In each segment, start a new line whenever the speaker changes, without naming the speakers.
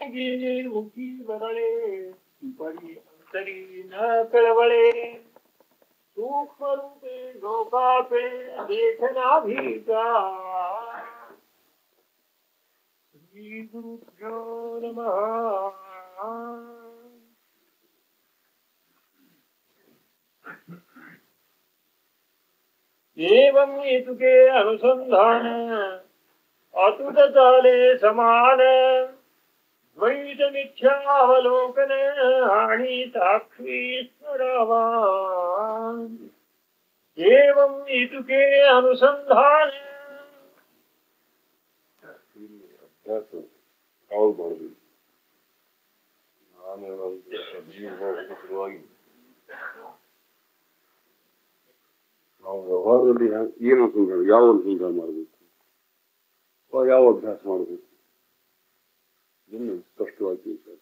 ಮುಖಿ ಬರಳೆ ಪರಿ ಅಂತರಿ ನ ಕಳವಳೆ ಸೂಕ್ಷ್ಮ ರೂಪೆ ಲೋಕಾಪೆ ದೇಶನಾ ಭೀತ ಶ್ರೀ ಗುರುಭ್ಯೋ ನಮಃ एवं हेतुके अनुसंधान अतुट चाले समान द्वैत मिथ्यावलोकन आणि साक्षी स्मरावा एवं हेतुके अनुसंधान
ಇಲ್ಲಿ ಅಭ್ಯಾಸ ಯಾವಾಗ ಮಾಡುದು ನಾನು ಹೇಳೋದು ನೀವು ಹೋಗೋದು ಶುರುವಾಗಿ ನಾವು ವ್ಯವಹಾರದಲ್ಲಿ ಹ್ಯಾ- ಏನು ಅನುಸಂಧಾನ ಯಾವ ಅನುಸಂಧಾನ ಮಾಡಬೇಕು ಅಥವಾ ಯಾವ ಅಭ್ಯಾಸ ಮಾಡಬೇಕು ಇದನ್ನು ಸ್ಪಷ್ಟವಾಗಿ ತಿಳಿಸ್ತಾರೆ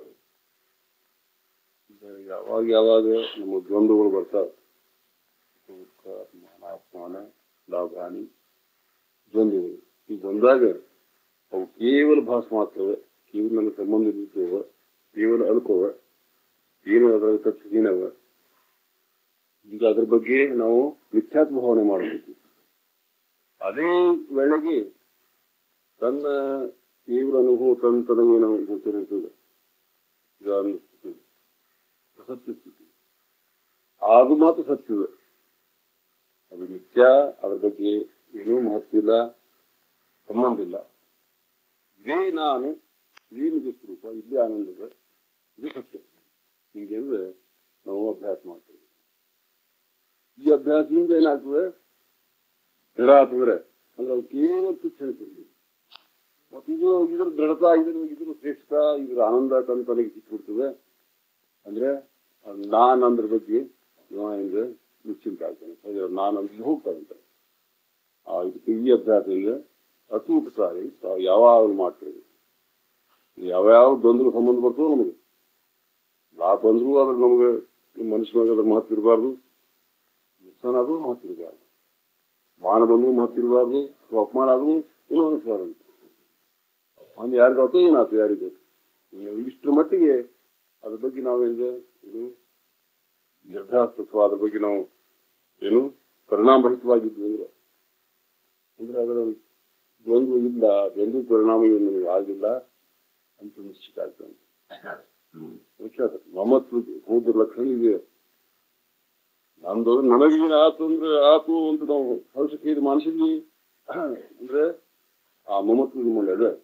ಈಗ ಯಾವಾಗ ಯಾವಾಗ ನಮ್ಮ ದ್ವಂದ್ವಗಳು ಬರ್ತಾವೆ ದುಃಖ ಮಾನ ಅಪಮಾನ ಲಾಭ ಹಾನಿ ದ್ವಂದ್ವಗಳು ಈ ಬಂದಾಗ ಅವು ಕೇವಲ ಭಾಸ ಮಾತ್ರವೆ ಕೇವಲ ನನ್ನ ಸಂಬಂಧ ಇರ್ತವ ಕೇವಲ ಅಲ್ಪವ ಏನು ಅದರ ತತ್ವೀನವ ಈಗ ಅದ್ರ ಬಗ್ಗೆ ನಾವು ಮಿಥ್ಯಾತ್ಮ ಭಾವನೆ ಮಾಡಬೇಕು ಅದೇ ವೇಳೆಗೆ ತನ್ನ ಕೇವಲ ಅನುಭವ ತನ್ನ ತನಗೆ ನಾವು ಗೊತ್ತಿರುತ್ತದೆ ಈಗ ಅನ್ನಿಸ್ತದೆ ಸತ್ಯ ಸ್ಥಿತಿ ಅದು ಮಾತ್ರ ಸತ್ಯದ ಅದು ಮಿಥ್ಯ ಅದ್ರ ಬಗ್ಗೆ ಏನೂ ಮಹತ್ವ ಇಲ್ಲ ಸಂಬಂಧ ಇಲ್ಲ ಇದೇ ನಾನು ಇದೇ ನಿಜ ಸ್ವರೂಪ ಇದೇ ಆನಂದದ ಇದು ಸತ್ಯ ಹಿಂಗೆ ಅಂದ್ರೆ ನಾವು ಅಭ್ಯಾಸ ಮಾಡ್ತೇವೆ ಈ ಅಭ್ಯಾಸದಿಂದ ಏನಾಗ್ತದೆ ದೃಢ ಆಗ್ತದ್ರೆ ಅಂದ್ರೆ ಅದು ಕೇವಲ ತುಚ್ಛ ಹೇಳ್ತೀವಿ ಮತ್ತು ಇದು ಇದ್ರ ದೃಢತಾ ಇದ್ರ ಇದ್ರ ಶ್ರೇಷ್ಠ ಇದ್ರ ಆನಂದ ತನ್ನ ತನಗೆ ಸಿಕ್ಬಿಡ್ತದೆ ಅಂದ್ರೆ ಅದು ನಾನ್ ಅಂದ್ರ ಬಗ್ಗೆ ಇವ ಹಿಂಗೆ ನಿಶ್ಚಿಂತ ಆಗ್ತಾನೆ ಹಾಗೆ ನಾನು ಅಂದ್ರೆ ಹೋಗ್ತಾ ಇರ್ತಾನೆ ಆ ಇದಕ್ಕೆ ಈ ಅಭ್ಯಾಸದಿಂದ ಅತೂಟ ಸಾರಿ ತಾವು ಯಾವಾಗಲೂ ಮಾಡ್ತೇವೆ ಯಾವ್ಯಾವ ದ್ವಂದ್ವ ಸಂಬಂಧ ಬರ್ತದೋ ನಮಗೆ ಲಾಭ ಬಂದ್ರು ಅದ್ರ ನಮಗೆ ಮನುಷ್ಯನಾಗ ಅದ್ರ ಮಹತ್ವ ಇರಬಾರ್ದು ನುಕ್ಸಾನ ಆದ್ರೂ ಮಹತ್ವ ಇರಬಾರ್ದು ಮಾನ ಬಂದ್ರು ಮಹತ್ವ ಇರಬಾರ್ದು ಅಥವಾ ಅಪಮಾನ ಆದ್ರೂ ಏನೋ ಅನಿಸ್ಬಾರ್ದು ಒಂದು ಯಾರಿಗಾಯ್ತು ಏನಾಯ್ತು ಯಾರಿಗೆ ಇಷ್ಟರ ಮಟ್ಟಿಗೆ ಅದ್ರ ಬಗ್ಗೆ ನಾವೇನಿದೆ ಇದು ನಿರ್ಧಾರ ಅಥವಾ ಅದ್ರ ಬಗ್ಗೆ ನಾವು ಏನು ಪರಿಣಾಮರಹಿತವಾಗಿದ್ವಿ ಅಂದ್ರೆ ಅಂದ್ರೆ ಅದರ ದ್ವಂದ್ವ ಇಲ್ಲ ದ್ವಂದ್ವ ಪರಿಣಾಮ ಏನು ನಮಗೆ ಆಗಿಲ್ಲ ಅಂತ ನಿಶ್ಚಿತ ಆಗ್ತದೆ ವಿಖ್ಯಾತ ಮಮತ್ವ ಹೋದ ಲಕ್ಷಣ ಇದೆ ನಮ್ದು ನನಗೇನು ಆತು ಅಂದ್ರೆ ಆತು ಅಂತ ನಾವು ಹರ್ಷಕ್ಕೆ ಇದು ಮನಸ್ಸಿಗೆ ಅಂದ್ರೆ ಆ ಮಮತ್ವದ ಮೇಲೆ ಅದ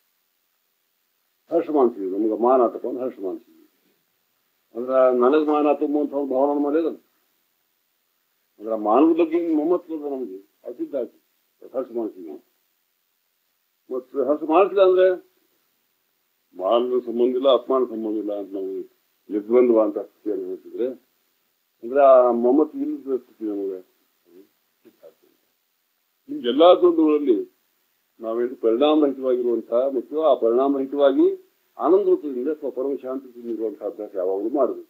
ಹರ್ಷ ಮಾನಸಿಗೆ ನಮ್ಗೆ ಮಾನ ಆತಪ್ಪ ಅಂದ್ರೆ ಹರ್ಷ ಮಾನಸಿಗೆ ಅಂದ್ರೆ ನನಗೆ ಮಾನ ತುಂಬ ಅಂತ ಅವ್ರು ಭಾವನೆ ಮಾಡಿದ ಅಂದ್ರೆ ಮಾನವ ಬಗ್ಗೆ ಮಮತ್ವದ ನಮಗೆ ಅಸಿದ್ಧ ಆಯ್ತು ಹರ್ಷ ಮಾನಸಿಗೆ ಮತ್ತು ಹರ್ಷ ಮಾಡಿಸಿಲ್ಲ ಅಂದ್ರೆ ಮಾನವ ಸಂಬಂಧ ಇಲ್ಲ ಅಪಮಾನ ಸಂಬಂಧ ಇಲ್ಲ ಅಂತ ನಾವು ನಿರ್ದ್ವಂದ್ವ ಅಂತ ಸ್ಥಿತಿ ಅನುಭವಿಸಿದ್ರೆ ಅಂದ್ರೆ ಆ ಮಮತ್ವ ಇಲ್ಲದ ಸ್ಥಿತಿ ನಮಗೆ ನಿಮ್ಗೆ ಎಲ್ಲಾ ದ್ವಂದ್ವಗಳಲ್ಲಿ ನಾವೇನು ಪರಿಣಾಮರಹಿತವಾಗಿರುವಂತಹ ಮತ್ತು ಆ ಪರಿಣಾಮರಹಿತವಾಗಿ ಆನಂದದಿಂದ ಅಥವಾ ಪರಮ ಶಾಂತಿಯಿಂದ ಇರುವಂತಹ ಅಭ್ಯಾಸ ಯಾವಾಗಲೂ ಮಾಡಬೇಕು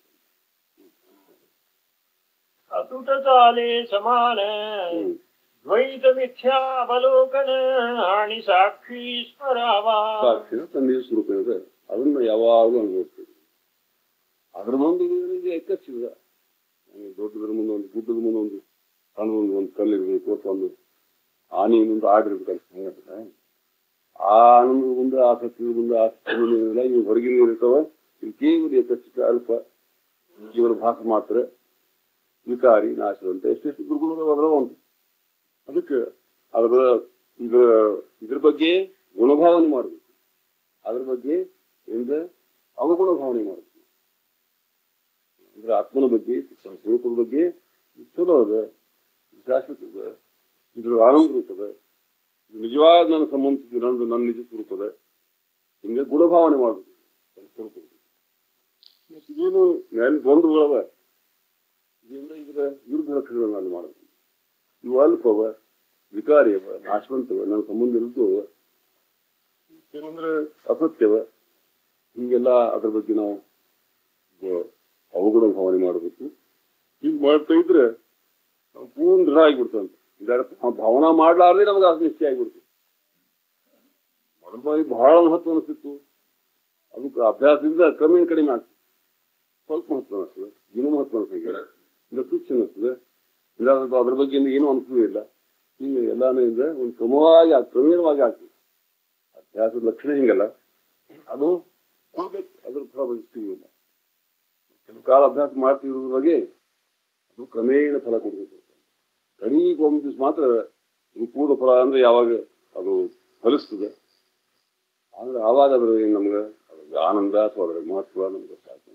अतुट चाले समान
ಹ್ಮ್.
द्वैत मिथ्यावलोकन आणि साक्षी स्मरावा
ಸಾಕ್ಷಿನ ತಂದೆಯ ಸ್ವರೂಪ ಇದೆ ಅದನ್ನ ಯಾವಾಗಲೂ ಅನುಭವಿಸ್ತೀವಿ ಅದ್ರ ಮುಂದೆ ಇವನಿಗೆ ಎಕ್ಕಚ್ಚಿಲ್ಲ ನಮಗೆ ದೊಡ್ಡದ್ರ ಮುಂದೆ ಒಂದು ಗುಡ್ಡದ ಮುಂದೆ ಒಂದು ಸಣ್ಣ ಒಂದು ಒಂದು ಕಲ್ಲಿರ್ಬೇಕು ಅಥವಾ ಒಂದು ಆನೆ ಮುಂದೆ ಆಡಿರ್ಬೇಕು ಅಂತ ಹೇಳುತ್ತೆ ಆ ಆನಂದದ ಮುಂದೆ ಆಸಕ್ತಿಯ ಮುಂದೆ ಆಸಕ್ತಿ ಇಲ್ಲ ಇವು ಹೊರಗಿನ ಇರ್ತಾವ ಇದು ಕೇವಲ ಎಕ್ಕಚ್ಚಿತ ಅಲ್ಪ ಕೇವಲ ಭಾಸ ಮಾತ್ರ ವಿಕಾರಿ ನಾಶವಂತ ಎಷ್ಟೆಷ್ಟು ದುರ್ಗುಣಗಳು ಅದರ ಉಂಟು ಅದಕ್ಕೆ ಅದರ ಇದ್ರ ಇದ್ರ ಬಗ್ಗೆ ಗುಣಭಾವನೆ ಮಾಡಬೇಕು ಅದ್ರ ಬಗ್ಗೆ ಏನ್ರ ಅವಗುಣ ಭಾವನೆ ಮಾಡಬೇಕು ಅಂದ್ರೆ ಆತ್ಮನ ಬಗ್ಗೆ ತನ್ನ ಸ್ವರೂಪದ ಬಗ್ಗೆ ಇದು ಚಲೋ ಅದ ಇದು ಶಾಶ್ವತ ಅದ ಇದ್ರ ಆನಂದ ರೂಪದ ಇದು ನಿಜವಾದ ನನ್ನ ಸಂಬಂಧಿಸಿದ ನನ್ನ ನನ್ನ ನಿಜ ಸ್ವರೂಪದ ಹಿಂಗೆ ಗುಣಭಾವನೆ ಮಾಡಬೇಕು ತನ್ನ ಸ್ವರೂಪದ ಬಗ್ಗೆ. ಮತ್ತೆ ಇದೇನು ಮೇಲೆ ದ್ವಂದ್ವಗಳವ ಇದರಿಂದ ಇದರ ವಿರುದ್ಧ ಲಕ್ಷಣಗಳನ್ನು ನಾನು ಮಾಡಬೇಕು ಇವು ಅಲ್ಪವ ವಿಕಾರಿಯವ ನಾಶವಂತವ ನನ್ನ ಸಂಬಂಧ ಇರುತ್ತವ ಏನಂದ್ರೆ ಅಸತ್ಯವ ಹೀಗೆಲ್ಲ ಅದ್ರ ಬಗ್ಗೆ ನಾವು ಗ- ಅವಗುಣ ಭಾವನೆ ಮಾಡಬೇಕು ಹೀಗೆ ಮಾಡ್ತಾ ಇದ್ರೆ ನಾವು ಪೂರ್ಣ ದೃಢ ಆಗಿಬಿಡ್ತಂತೆ ಇದರ ಭಾವನಾ ಮಾಡ್ಲಾರ್ದೆ ನಮಗೆ ಅದು ನಿಶ್ಚಯ ಆಗಿಬಿಡ್ತು ಮೊದಲ ಬಾರಿ ಬಹಳ ಮಹತ್ವ ಅನಿಸ್ತಿತ್ತು ಸ್ವಲ್ಪ ಅಭ್ಯಾಸದಿಂದ ಕ್ರಮೇಣ ಕಡಿಮೆ ಆಗ್ತದೆ ಸ್ವಲ್ಪ ಮಹತ್ವ ಅನಿಸ್ತದೆ ಇನ್ನೂ ಮಹತ್ವ ಅನಿಸ್ತದೆ ಇಲ್ಲ ತುಚ್ಛ ಅನಿಸ್ತದೆ ಇಲ್ಲ ಅದು ಅದ್ರ ಬಗ್ಗೆ ಇನ್ನು ಏನೂ ಅನಿಸೋದೇ ಇಲ್ಲ ಹಿಂಗೆ ಎಲ್ಲಾನು ಇದೆ ಒಂದು ಕ್ರಮವಾಗಿ ಆಗ್- ಕ್ರಮೇಣವಾಗಿ ಆಗ್ತದೆ ಅಭ್ಯಾಸದ ಲಕ್ಷಣ ಹಿಂಗಲ್ಲ ಅದು ಹೋಗ್ಬೇಕು ಅದ್ರ ಫಲ ಸಿಗುವುದಿಲ್ಲ ಕೆಲವು ಕಾಲ ಅಭ್ಯಾಸ ಮಾಡ್ತಿರೋದ್ರ ಬಗ್ಗೆ ಅದು ಕ್ರಮೇಣ ಫಲ ಕೊಡಬೇಕು ಕಡಿಗೆ ಒಂದು ದಿವಸ ಮಾತ್ರ ಇದು ಪೂರ್ಣ ಫಲ ಅಂದ್ರೆ ಯಾವಾಗ ಅದು ಫಲಿಸ್ತದೆ ಆದ್ರೆ ಆವಾಗ ಅದ್ರ ಏನು ನಮ್ಗೆ ಅದ್ರ ಆನಂದ ಅಥವಾ ಅದ್ರ ಮಹತ್ವ ನಮ್ಗೆ ಗೊತ್ತಾಗ್ತದೆ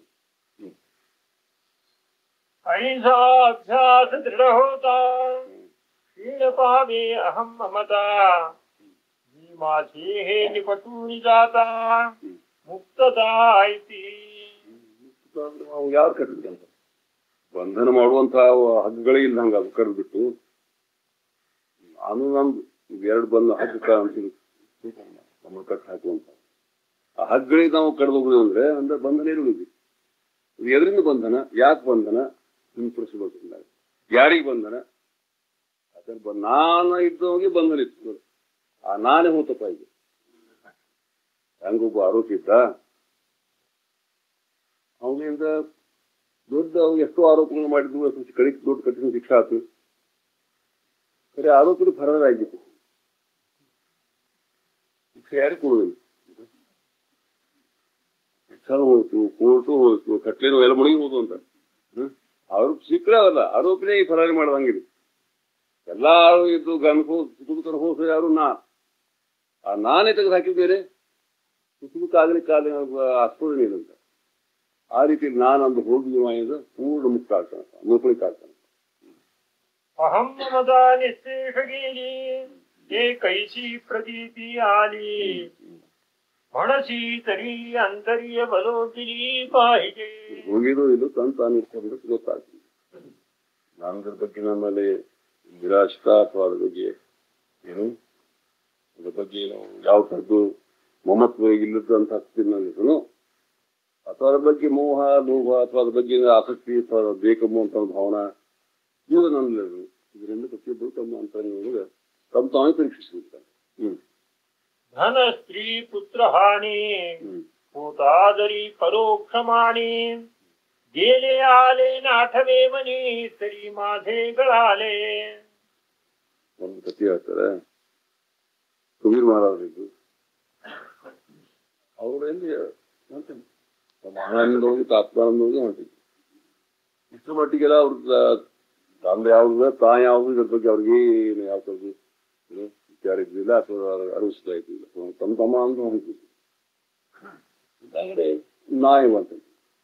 अहिंसाभ्यास दृढ़ होता क्षीण पावे अहम ममता भीमासे हे निपटूनि जाता मुक्तता इति
ಅಂದ್ರೆ ನಾವು ಯಾರು ಕಟ್ಟಿದ್ದಂತ ಬಂಧನ ಮಾಡುವಂತ ಹಗ್ಗಗಳೇ ಇಲ್ಲ ಹಂಗ ಅದು ಕಡ್ದು ಬಿಟ್ಟು ನಾನು ನಮ್ದು ಎರಡು ಬಂದು ಹಗ್ಗ ಅಂತೀನಿ ನಮ್ಮ ಕಟ್ಟು ಹಾಕುವಂತ ಆ ಹಗ್ಗಳಿಗೆ ನಾವು ಕಡ್ದು ಹೋಗುದು ಅಂದ್ರೆ ಅಂದ್ರೆ ಬಂಧನ ಇರುವುದು ಇದು ಎದರಿಂದ ಬಂಧನ ಯಾಕೆ ಬಂಧನ ಹಿಂಪಡಿಸಬೇಕು ಯಾರಿಗೆ ಬಂಧನ ಅದ್ರ ಬ- ನಾನು ಇದ್ದವನಿಗೆ ಬಂಧನ ಇತ್ತು ಆ ನಾನೇ ಹೋತಪ್ಪ ಈಗ ಹಂಗೊಬ್ಬ ಆರೋಪಿ ಇದ್ದ ಅವನಿಂದ ದೊಡ್ಡ ಅವ್ನು ಎಷ್ಟೋ ಆರೋಪಗಳು ಮಾಡಿದ್ವು ಎಷ್ಟು ಕಡಿಕ್ ದೊಡ್ಡ ಕಠಿಣ ಶಿಕ್ಷೆ ಆಯ್ತು ಖರೆ ಆರೋಪಿ ಫರಾರಾಗಿತ್ತು ಶಿಕ್ಷೆ ಯಾರಿಗೆ ಕೊಡುದಿಲ್ಲ ಶಿಕ್ಷಣ ಹೋಯ್ತು ಕೋರ್ಟು ಹೋಯ್ತು ಕಟ್ಲೇನು ಎಲ್ಲ ಮುಳುಗಿ ಹೋದು ಅಂತ ಹ್ಮ್ ಆರೋಪ ಸಿಕ್ಕರೆ ಅವಲ್ಲ ಆರೋಪಿನೇ ಈ ಫರಾರಿ ಮಾಡ್ದಂಗಿದೆ ಎಲ್ಲಾ ಇದು ಗನ್ಕೋ ಸುತ್ತಮುತ್ತ ಹೋದ್ರೆ ಯಾರು ನಾ ಆ ನಾನೇ ತೆಗೆದು ಹಾಕಿದ್ದೇನೆ ಸುತ್ತಮುತ್ತ ಆಗ್ಲಿಕ್ಕೆ ಕಾಲ ಆಸ್ಪದನೆ ಇಲ್ಲ ಆ ರೀತಿ ನಾನೊಂದು ಹೋಗಿ ಮಾಡಿದ ಪೂರ್ಣ ಮುಕ್ತ ಆಗ್ತಾನೆ ಮುಕ್ಳಿಕ್ ಆಗ್ತಾನೆ
अहम ममता निशेष गेली हे कैसी प्रतीती आली म्हणसी तरी अंतर्य बलोकिली पाहिजे
ಹೋಗಿದ್ದು ಇದು ತಂದು ತಾನು ಇಟ್ಕೊಂಡು ಗೊತ್ತಾಗ್ತದೆ ನಾನು ಅದ್ರ ಬಗ್ಗೆ ನಮ್ಮಲ್ಲಿ ನಿರಾಶಿತ ಅಥವಾ ಅದ್ರ ಬಗ್ಗೆ ಏನು ಅದ್ರ ಬಗ್ಗೆ ನಾವು ಯಾವ ಥರದ್ದು ಮಮತ್ವ ಇಲ್ಲದಂತ ಹತ್ತಿರನಲ್ಲಿದ್ರು ಅಥವಾ ಅದ್ರ ಬಗ್ಗೆ ಮೋಹ ಲೋಭ ಅಥವಾ ಅದ್ರ ಬಗ್ಗೆ ಆಸಕ್ತಿ ಅಥವಾ ಬೇಕಂಬುವಂತ ಒಂದು ಭಾವನಾ ಇವು ನನ್ನಲ್ಲಿ ಇದರಿಂದ ಪ್ರತಿಯೊಬ್ಬರು ತಮ್ಮ ಅಂತರ್ಯೊಳಗೆ ತಮ್ಮ ತಾವೇ ಪರೀಕ್ಷಿಸಿರ್ತಾರೆ ಹ್ಮ್
धन स्त्री पुत्र हानी
ಹ್ಮ್
होतादरी परोक्षमाणी गेले आले नाठवे मनी तरी माझे गळाले
ಒಂದು ಕಥೆ ಹೇಳ್ತಾರೆ ಕಬೀರ್ ಮಹಾರಾಜರಿದ್ದು ಅವರು ಎಲ್ಲಿ ಹೇಳ್ತೇನೆ ತಮ್ಮ ಹಣದಿಂದ ಹೋಗಿ ತಾತ್ಕಾಲಿಂದ ಹೋಗಿ ಹೊಂಟಿದ್ರು ಇಷ್ಟು ಮಟ್ಟಿಗೆಲ್ಲ ಅವ್ರ ತಂದೆ ಯಾವ್ದು ತಾ ಯಾವ್ದು ಇದ್ರ ಬಗ್ಗೆ ಅವ್ರಿಗೆ ಏನು ಯಾವ ಥರದ್ದು ಇದು ವಿಚಾರ ಇದ್ದಿಲ್ಲ ಅಥವಾ ಅರಿವಿಸ್ತಾ ಇದ್ದಿಲ್ಲ ತಮ್ಮ ತಮ್ಮ ಅಂತ ಹೊಂಟಿದ್ರು ಇದಾಗಡೆ ನಾಯಿ ಬಂತಂತೆ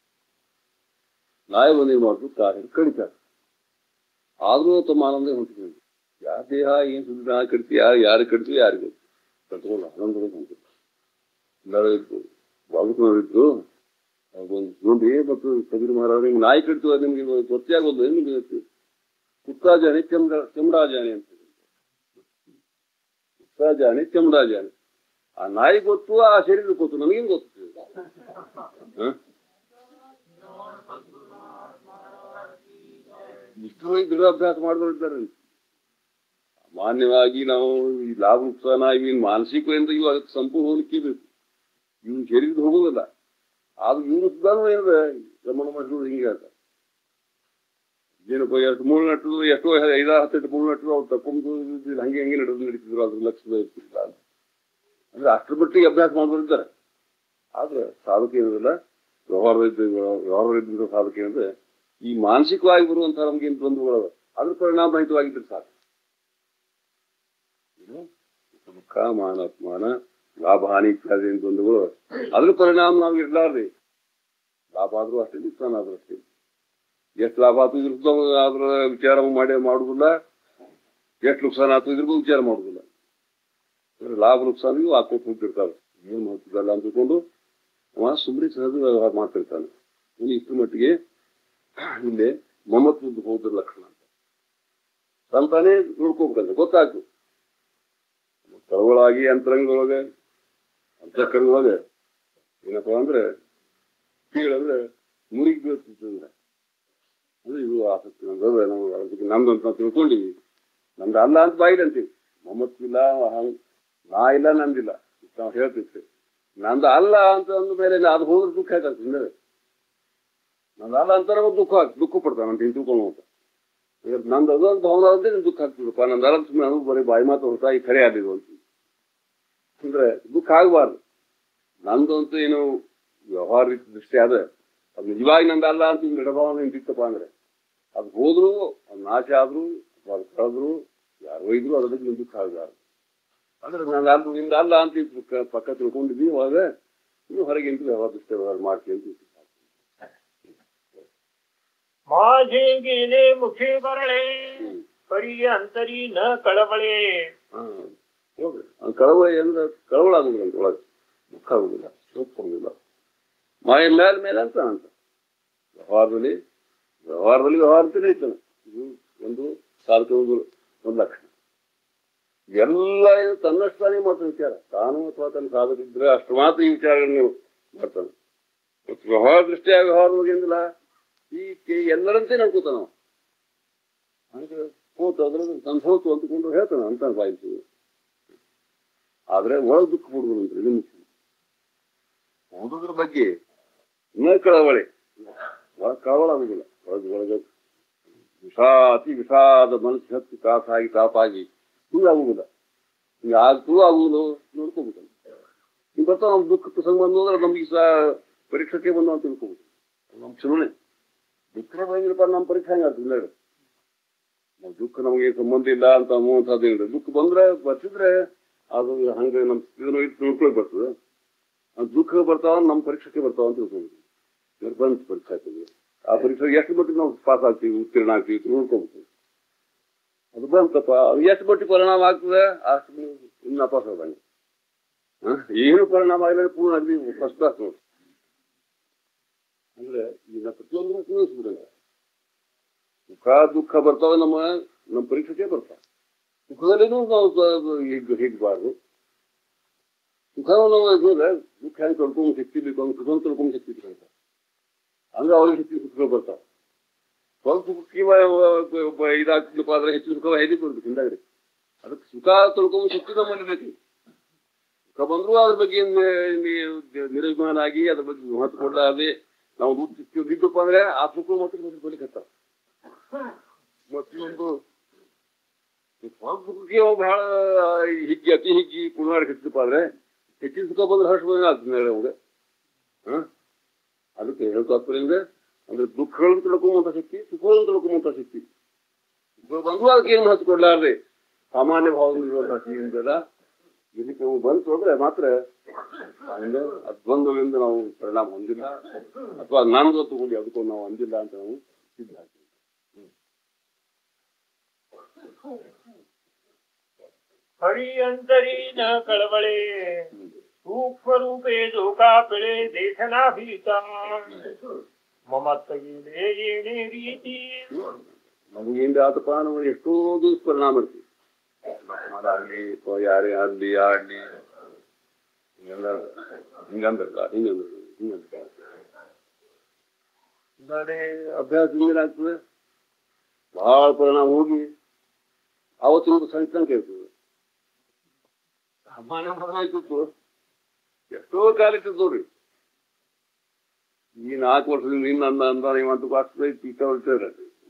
ನಾಯಿ ಬಂದು ಏನ್ ಮಾಡ್ತು ಕಾರ್ ಹಿಡ್ದು ಕಡಿತಾರೆ ಆದ್ರೂ ತಮ್ಮ ಆನಂದ ಹೊಂಟಿದ್ರು ಯಾರ ದೇಹ ಏನ್ ಸುದ್ದಿ ನಾ ಕಟ್ತಿ ಯಾರು ಯಾರು ಕಟ್ತೀವಿ ಯಾರಿಗೂ ಕಟ್ಕೊಂಡು ಆನಂದ ಹೊಂಟಿದ್ರು ಎಲ್ಲರೂ ಇದ್ದು ಬಾಲಕನವರಿದ್ದು ಒಂದು ನೋಡಿ ಮತ್ತು ಕಬೀರ್ ಮಹಾರಾಜ ನಿಮ್ಗೆ ನಾಯಿ ಕಟ್ತೀವ ನಿಮ್ಗೆ ಗೊತ್ತೇ ಆಗೋದು ನಿಮ್ಗೆ ಕುತ್ತಾ ಜಾನೆ ಚೆಮ್ಡ ಚೆಮ್ಡಾ ಜಾನೆ ಅಂತ ಕುತ್ತಾ ಜಾನೆ ಚೆಮ್ಡಾ ಜಾನೆ ಆ ನಾಯಿ ಗೊತ್ತು ಆ ಶರೀರ ಗೊತ್ತು ನನಗೇನು ಗೊತ್ತು ಹ? ಇಷ್ಟು ದೃಢಾಭ್ಯಾಸ ಮಾಡಿದವರು ಮಾನ್ಯವಾಗಿ ನಾವು ಈ ಲಾಭ ನುಕ್ಸಾನ ಇವಿನ ಮಾನಸಿಕದಿಂದ ಇವು ಅದಕ್ಕೆ ಸಂಪೂರ್ಣ ಹೋಲಿಕೆ ಬೇಕು ಇವ್ನ ಶರೀರದ ಹೋಗೋದಿಲ್ಲ ಆದ್ರೂ ಇವ್ನು ಸುಧಾನು ಏನಿದೆ ರಮಣ ಮಹರ್ಷಿಗಳು ಹಿಂಗೆ ಹೇಳ್ತಾರೆ ಏನಪ್ಪ ಎಷ್ಟು ಮೂರು ನಟರು ಎಷ್ಟೋ ಐದಾರು ಹತ್ತೆಂಟು ಮೂರು ನಟರು ಅವ್ರು ತಕ್ಕೊಂಡು ಇದು ಹಂಗೆ ಹಂಗೆ ನಡೆದು ನಡೀತಿದ್ರು ಅದ್ರ ಲಕ್ಷದ ಇರ್ತಿಲ್ಲ ಅಂತ. ಅಂದ್ರೆ ಅಷ್ಟರ ಮಟ್ಟಿಗೆ ಅಭ್ಯಾಸ ಮಾಡಿದ್ದಾರೆ ಆದ್ರೆ ಸಾಧಕ ಏನಿಲ್ಲ ವ್ಯವಹಾರದ ವ್ಯವಹಾರದಿಂದ ಸಾಧಕ ಏನಂದ್ರೆ ಈ ಮಾನಸಿಕವಾಗಿ ಬರುವಂತಹ ನಮ್ಗೆ ಏನು ತೊಂದರೆಗಳವ ಅದ್ರ ಪರಿಣಾಮರಹಿತವಾಗಿದ್ರೆ ಸಾಕು ಏನು? ದುಃಖ ಮಾನ ಅಪಮಾನ ಲಾಭ ಹಾನಿ ಇತ್ಯಾದಿ ಏನ್ ತೊಂದರೆಗಳು ಅದ್ರ ಪರಿಣಾಮ ನಾವು ಇರ್ಲಾರ್ರಿ ಲಾಭ ಆದ್ರೂ ಅಷ್ಟೇ ನುಕ್ಸಾನ ಆದ್ರೂ ಅಷ್ಟೇ ಎಷ್ಟು ಲಾಭ ಆತು ಇದ್ರ ಅದ್ರ ವಿಚಾರ ಮಾಡಿ ಮಾಡುದಿಲ್ಲ ಎಷ್ಟು ನುಕ್ಸಾನ ಆತು ಇದ್ರ ವಿಚಾರ ಮಾಡುದಿಲ್ಲ ಇದ್ರ ಲಾಭ ನುಕ್ಸಾನ ಇವು ಹಾಕೋತ ಹೋಗ್ತಿರ್ತಾವೆ ಏನ್ ಮಾಡ್ತಿದ್ದಲ್ಲ ಅಂತ ತಿಳ್ಕೊಂಡು ಅವ ಸುಮ್ಮನೆ ಸಹಜ ವ್ಯವಹಾರ ಮಾಡ್ತಿರ್ತಾನೆ ಇನ್ನು ಇಷ್ಟರ ಮಟ್ಟಿಗೆ ಇಲ್ಲಿ ಮಮತ್ವದ ಹೋದ್ರ ಲಕ್ಷಣ ಅಂತ ತಂತಾನೆ ನೋಡ್ಕೋಬೇಕಂತ ಗೊತ್ತಾಗ್ತು ತಳಗಳಾಗಿ ಅಂತರಂಗದೊಳಗೆ ಅಂತಃಕರಣದೊಳಗೆ ಏನಪ್ಪಾ ಅಂದ್ರೆ ಕೀಳಂದ್ರೆ ಮುರಿಗಿ ಬೀಳ್ತಿರ್ತಂದ್ರೆ ಅಂದ್ರೆ ಇದು ಆಸಕ್ತಿ ನಮ್ದು ನಾವು ಅದ್ರ ಬಗ್ಗೆ ನಮ್ದು ಅಂತ ನಾವು ತಿಳ್ಕೊಂಡಿವಿ ನಮ್ದು ಅಲ್ಲ ಅಂತ ಬಾಯಿಲ್ ಅಂತೀವಿ ಮಮತ್ವಿಲ್ಲ ಅಹಂ ನಾ ಇಲ್ಲ ನಂದಿಲ್ಲ ಇಷ್ಟ್ ನಾವು ಹೇಳ್ತಿರ್ತೀವಿ ನಂದು ಅಲ್ಲ ಅಂತ ಅಂದ ಮೇಲೆ ಅದು ಹೋದ್ರೆ ದುಃಖ ಆಯ್ತು ಹಿಂದೆ ನಂದು ಅಲ್ಲ ಅಂತಾರೆ ಅವ್ರು ದುಃಖ ಆಗ್ ದುಃಖ ಪಡ್ತಾನೆ ಅಂತ ತಿಳ್ಕೊಂಡು ಅಂತ ಈಗ ನಂದು ಅದು ಅಂತ ಭಾವನೆ ಅಂದ್ರೆ ನಿಮ್ಗೆ ದುಃಖ ಆಗ್ತದಪ್ಪ ನಂದು ಅಲ್ಲ ಸುಮ್ಮನೆ ಅದು ಬರೀ ಬಾಯಿ ಮಾತು ಹೊಸ ಈ ಖರೆ ಆದಿದು ಅಂತ ಅಂದ್ರೆ ದುಃಖ ಆಗಬಾರ್ದು ನಂದು ಅಂತೂ ಏನು ವ್ಯವಹಾರ ರೀತಿ ದೃಷ್ಟಿ ಆದ ಅದು ನಿಜವಾಗಿ ನಂದು ಅಲ್ಲ ಅಂತ ಹಿಂಗೆ ಎಡಭಾವನೆ ನಿಂತಿತ್ತಪ್ಪ ಅಂದ್ರೆ ಅದು ಹೋದ್ರು ಅದು ನಾಶ ಆದ್ರು ಅಥವಾ ಅದು ಕಳೆದ್ರು ಯಾರು ಒಯ್ದ್ರು ಅದ್ರ ಬಗ್ಗೆ ನಿಮ್ಗೆ ದುಃಖ ಆಗಬಾರ್ದು ಅಂದ್ರೆ ನಾನು ಅಲ್ಲಿ ನಿಂದ ಅಲ್ಲ ಅಂತ ಈ ಪಕ್ಕ- ಪಕ್ಕ ತಿಳ್ಕೊಂಡಿದ್ದೀವಿ ಅವಾಗ ಇನ್ನು ಹೊರಗೆ ನಿಂತು ವ್ಯವಹಾರ ದೃಷ್ಟಿ ವ್ಯವಹಾರ ಮಾಡ್ತೀನಿ ಅಂತ
माझे गेले मुखे बरळे परी अंतरी न कळवळे
ಹಾ ಹೋಗ್ರಿ ಅದು ಕಳವಳ ಅಂದ್ರೆ ಕಳವಳ ಆಗುದಿಲ್ಲ ಅಂತ ಒಳಗೆ ದುಃಖ ಆಗುದಿಲ್ಲ ದುಃಖ ಆಗುದಿಲ್ಲ ಮಾಯ ಮೇಲೆ ಮೇಲೆ ಅಂತ ಅಂತ ವ್ಯವಹಾರದಲ್ಲಿ ವ್ಯವಹಾರದಲ್ಲಿ ವ್ಯವಹಾರದಲ್ಲಿ ಇರ್ತಾನೆ ಇದು ಒಂದು ಸಾಧಕ ಒಂದು ಲಕ್ಷಣ ಎಲ್ಲ ಏನು ತನ್ನಷ್ಟು ತಾನೇ ಮಾಡ್ತಾನೆ ವಿಚಾರ ತಾನು ಅಥವಾ ತನ್ನ ಸಾಧಕ ಇದ್ರೆ ಅಷ್ಟು ಮಾತ್ರ ಈ ವಿಚಾರಗಳನ್ನ ನೀವು ಮಾಡ್ತಾನೆ ಮತ್ತು ವ್ಯವಹಾರ ದೃಷ್ಟಿಯಾಗಿ ವ್ಯವಹಾರ ಹೋಗಿಂದಿಲ್ಲ ಈ ಕೆ- ಎಲ್ಲರಂತೆ ನಡ್ಕೋತಾನ ಅವ. ಹಂಗೆ ಹೋತು ಅದ್ರಲ್ಲಿ ತನ್ನ ಹೋತು ಅಂತಕೊಂಡು ಹೇಳ್ತಾನೆ ಅಂತ ಬಾಯಿಸಿ ಆದ್ರೆ ಒಳಗೆ ದುಃಖ ಪಡುವುದು ಅಂತ ಇದು ಮುಖ್ಯ ಓದೋದ್ರ ಬಗ್ಗೆ ನ ಕಳವಳೆ ಒಳ ಕಳವಳ ಆಗುದಿಲ್ಲ ಒಳಗೆ ಒಳಗೆ ವಿಷಾ ಅತಿ ವಿಷಾದ ಮನಸ್ಸು ಹತ್ತಿ ತಾಸಾಗಿ ತಾಪಾಗಿ ಸುಳ್ಳು ಆಗುವುದಿಲ್ಲ ಹಿಂಗೆ ಆಗ್ತೂ ಆಗುವುದು ನೋಡ್ಕೋಬೇಕಲ್ಲ ಹಿಂಗೆ ಬರ್ತಾವ ನಮ್ಮ ದುಃಖ ಪ್ರಸಂಗ ಬಂದು ಅಂದ್ರೆ ನಮಗೆ ಸಹ ಪರೀಕ್ಷೆಗೆ ಬಂದು ಅಂತ ತಿಳ್ಕೋಬೇಕು ನಮ್ಮ ಚಲನೆ ದುಃಖ ಬಂದಿರಪ್ಪ ನಮ್ಮ ಪರೀಕ್ಷೆ ಹೆಂಗೆ ಆಗ್ತದೆ ಹೇಳಿ ನಾವು ದುಃಖ ನಮಗೆ ಸಂಬಂಧ ಇಲ್ಲ ಅಂತ ಅನ್ನುವಂಥದ್ದು ಇಲ್ಲ ದುಃಖ ಬಂದ್ರೆ ಬರ್ತಿದ್ರೆ ಅದು ಹಂಗೆ ನಮ್ಮ ಸ್ಥಿತಿನೂ ಇಟ್ಟು ನೋಡ್ಕೊಳಕ್ ಬರ್ತದೆ ಅದು ದುಃಖ ಬರ್ತಾವ ನಮ್ಮ ಪರೀಕ್ಷೆಗೆ ಬರ್ತಾವ ಅಂತ ತಿಳ್ಕೊಬೇಕು ಇವ್ರು ಬಂತು ಪರೀಕ್ಷೆ ಆಗ್ತದೆ ಆ ಪರೀಕ್ಷೆಗೆ ಎಷ್ಟು ಮಟ್ಟಿಗೆ ನಾವು ಪಾಸ್ ಆಗ್ತೀವಿ ಉತ್ತೀರ್ಣ ಆಗ್ತೀವಿ ಅಂತ ನೋಡ್ಕೋಬೇಕು ಅದು ಬಂತಪ್ಪ ಅದು ಎಷ್ಟು ಮಟ್ಟಿಗೆ ಪರಿಣಾಮ ಆಗ್ತದೆ ಅಷ್ಟು ಇನ್ನು ಪಾಸ್ ಆದಂಗೆ ಹ? ಏನು ಪರಿಣಾಮ ಆಗಿಲ್ಲ ಪೂರ್ಣ ಅಗದಿ ಫಸ್ಟ್ ಕ್ಲಾಸ್ ನೋಡಿ ಅಂದ್ರೆ ಈಗ ಪ್ರತಿಯೊಂದು ತಿಳಿಸ್ಬಿಡಲ್ಲ ಸುಖ ದುಃಖ ಬರ್ತಾವೆ ನಮ್ಮ ನಮ್ಮ ಪರೀಕ್ಷೆಗೆ ಬರ್ತಾವೆ ಸುಖದಲ್ಲಿನೂ ನಾವು ಸ- ಹೀಗ್ ಹಿಗ್ಬಾರ್ದು ಸುಖ ನಾವು ಇದ್ರೆ ದುಃಖ ಹೆಂಗೆ ತೊಳ್ಕೊಂಡು ಶಕ್ತಿ ಬೇಕು ಅವ್ನು ಸುಖ ತೊಳ್ಕೊಂಡು ಶಕ್ತಿ ಬೇಕು ಹಂಗೆ ಅವ್ರಿಗೆ ಶಕ್ತಿ ಸುಖಗಳು ಬರ್ತಾವೆ ಸ್ವಲ್ಪ ಸುಖಕ್ಕೆ ಇದಾಗ್ತದಪ್ಪ ಆದ್ರೆ ಹೆಚ್ಚು ಸುಖ ಹೆದಿ ಕೊಡ್ಬೇಕು ಹಿಂದಾಗ್ರಿ ಅದಕ್ಕೆ ಸುಖ ತೊಳ್ಕೊಂಡು ಶಕ್ತಿ ನಮ್ಮಲ್ಲಿ ಬೇಕು ಸುಖ ಬಂದರೂ ಅದ್ರ ಬಗ್ಗೆ ನಿ- ನಿ- ನಿರಭಿಮಾನ ಆಗಿ ಅದ್ರ ಬಗ್ಗೆ ಮಹತ್ವ ಕೊಡಲಾರ್ದೆ ನಾವು ದುಡ್ಡು ಬಿದ್ದಪ್ಪ ಅಂದ್ರೆ ಆ ಸುಖ ಮತ್ತೆ ಮತ್ತೆ ಬಲಿಕತ್ತಾವ ಮತ್ತೊಂದು ಸ್ವಲ್ಪ ಸುಖಕ್ಕೆ ಅವು ಬಹಳ ಹಿಗ್ಗಿ ಅತಿ ಹಿಗ್ಗಿ ಕುಣಾಡಿ ಕಟ್ಟಿದಪ್ಪ ಅಂದ್ರೆ ಹೆಚ್ಚಿನ ಸುಖ ಬಂದ್ರೆ ಹರ್ಷ ಬಂದ್ರೆ ಆಗ್ತದೆ ಹೇಳಿ ಅವಾಗ ಹ ಅದಕ್ಕೆ ಹೇಳೋ ತಾತ್ಪರ್ಯ ಅಂದ್ರೆ ದುಃಖಗಳನ್ನು ತಿಳ್ಕೊಂಬಂತ ಶಕ್ತಿ ಸುಖಗಳನ್ನು ತಿಳ್ಕೊಂಬಂತ ಶಕ್ತಿ ಸುಖ ಬಂದು ಅದಕ್ಕೆ ಏನು ಮಹತ್ವ ಕೊಡ್ಲಾರ್ದೆ ಸಾಮಾನ್ಯ ಭಾವದಲ್ಲಿರುವಂತಹ ಶಕ್ತಿಯಿಂದಲ್ಲ ಇದಕ್ಕೆ ನಾವು ಬಂತು ಅಂದ್ರೆ ಮಾತ್ರ ಹಂಗೆ ಅದ್ ದ್ವಂದ್ವದಿಂದ ನಾವು ಪರಿಣಾಮ ಹೊಂದಿಲ್ಲ ಅಥವಾ ನಾನು ತಗೊಂಡು ಅದಕ್ಕೂ ನಾವು ಹೊಂದಿಲ್ಲ ಅಂತ ನಾವು ಸಿದ್ಧ ಆಗ್ತೀವಿ
हरी अंतरी न कळवळे सूक्ष्म रूपे जोका पिळे देखना भीता ममत्व गेले येणे ರೀತಿ
ನಮಗೆ ಏನ್ ಆತಪ್ಪ ನಾವು ಎಷ್ಟೋ ದಿವಸ ಪರಿಣಾಮ ಇರ್ತೀವಿ ಆಗಲಿ ಅಥವಾ ಯಾರೇ ಆಡ್ಲಿ ಆಡ್ಲಿ ಹಿಂಗೆಲ್ಲ ಹಿಂಗಂದ್ರಲ್ಲ ಹಿಂಗಂದ್ರ ಹಿಂಗಂದ್ರ ನಾಳೆ ಅಭ್ಯಾಸ ಏನಾಗ್ತದೆ ಬಹಳ ಪರಿಣಾಮ ಹೋಗಿ ಅವತ್ತಿನ ಸಂಕಂಕ ಇರ್ತದೆ ಸಾಮಾನ್ಯ ಬದಲಾಯ್ತು ಎಷ್ಟೋ ಕಾಲ ಇರ್ತದೆ ನೋಡ್ರಿ ಈ ನಾಲ್ಕು ವರ್ಷದಿಂದ ಇನ್ನು ಅಂದ ಅಂದ ನೀವಂತೂ ಕಾಸ್ತದೆ ಪೀಕ ಹೊಲ್ತಾರೆ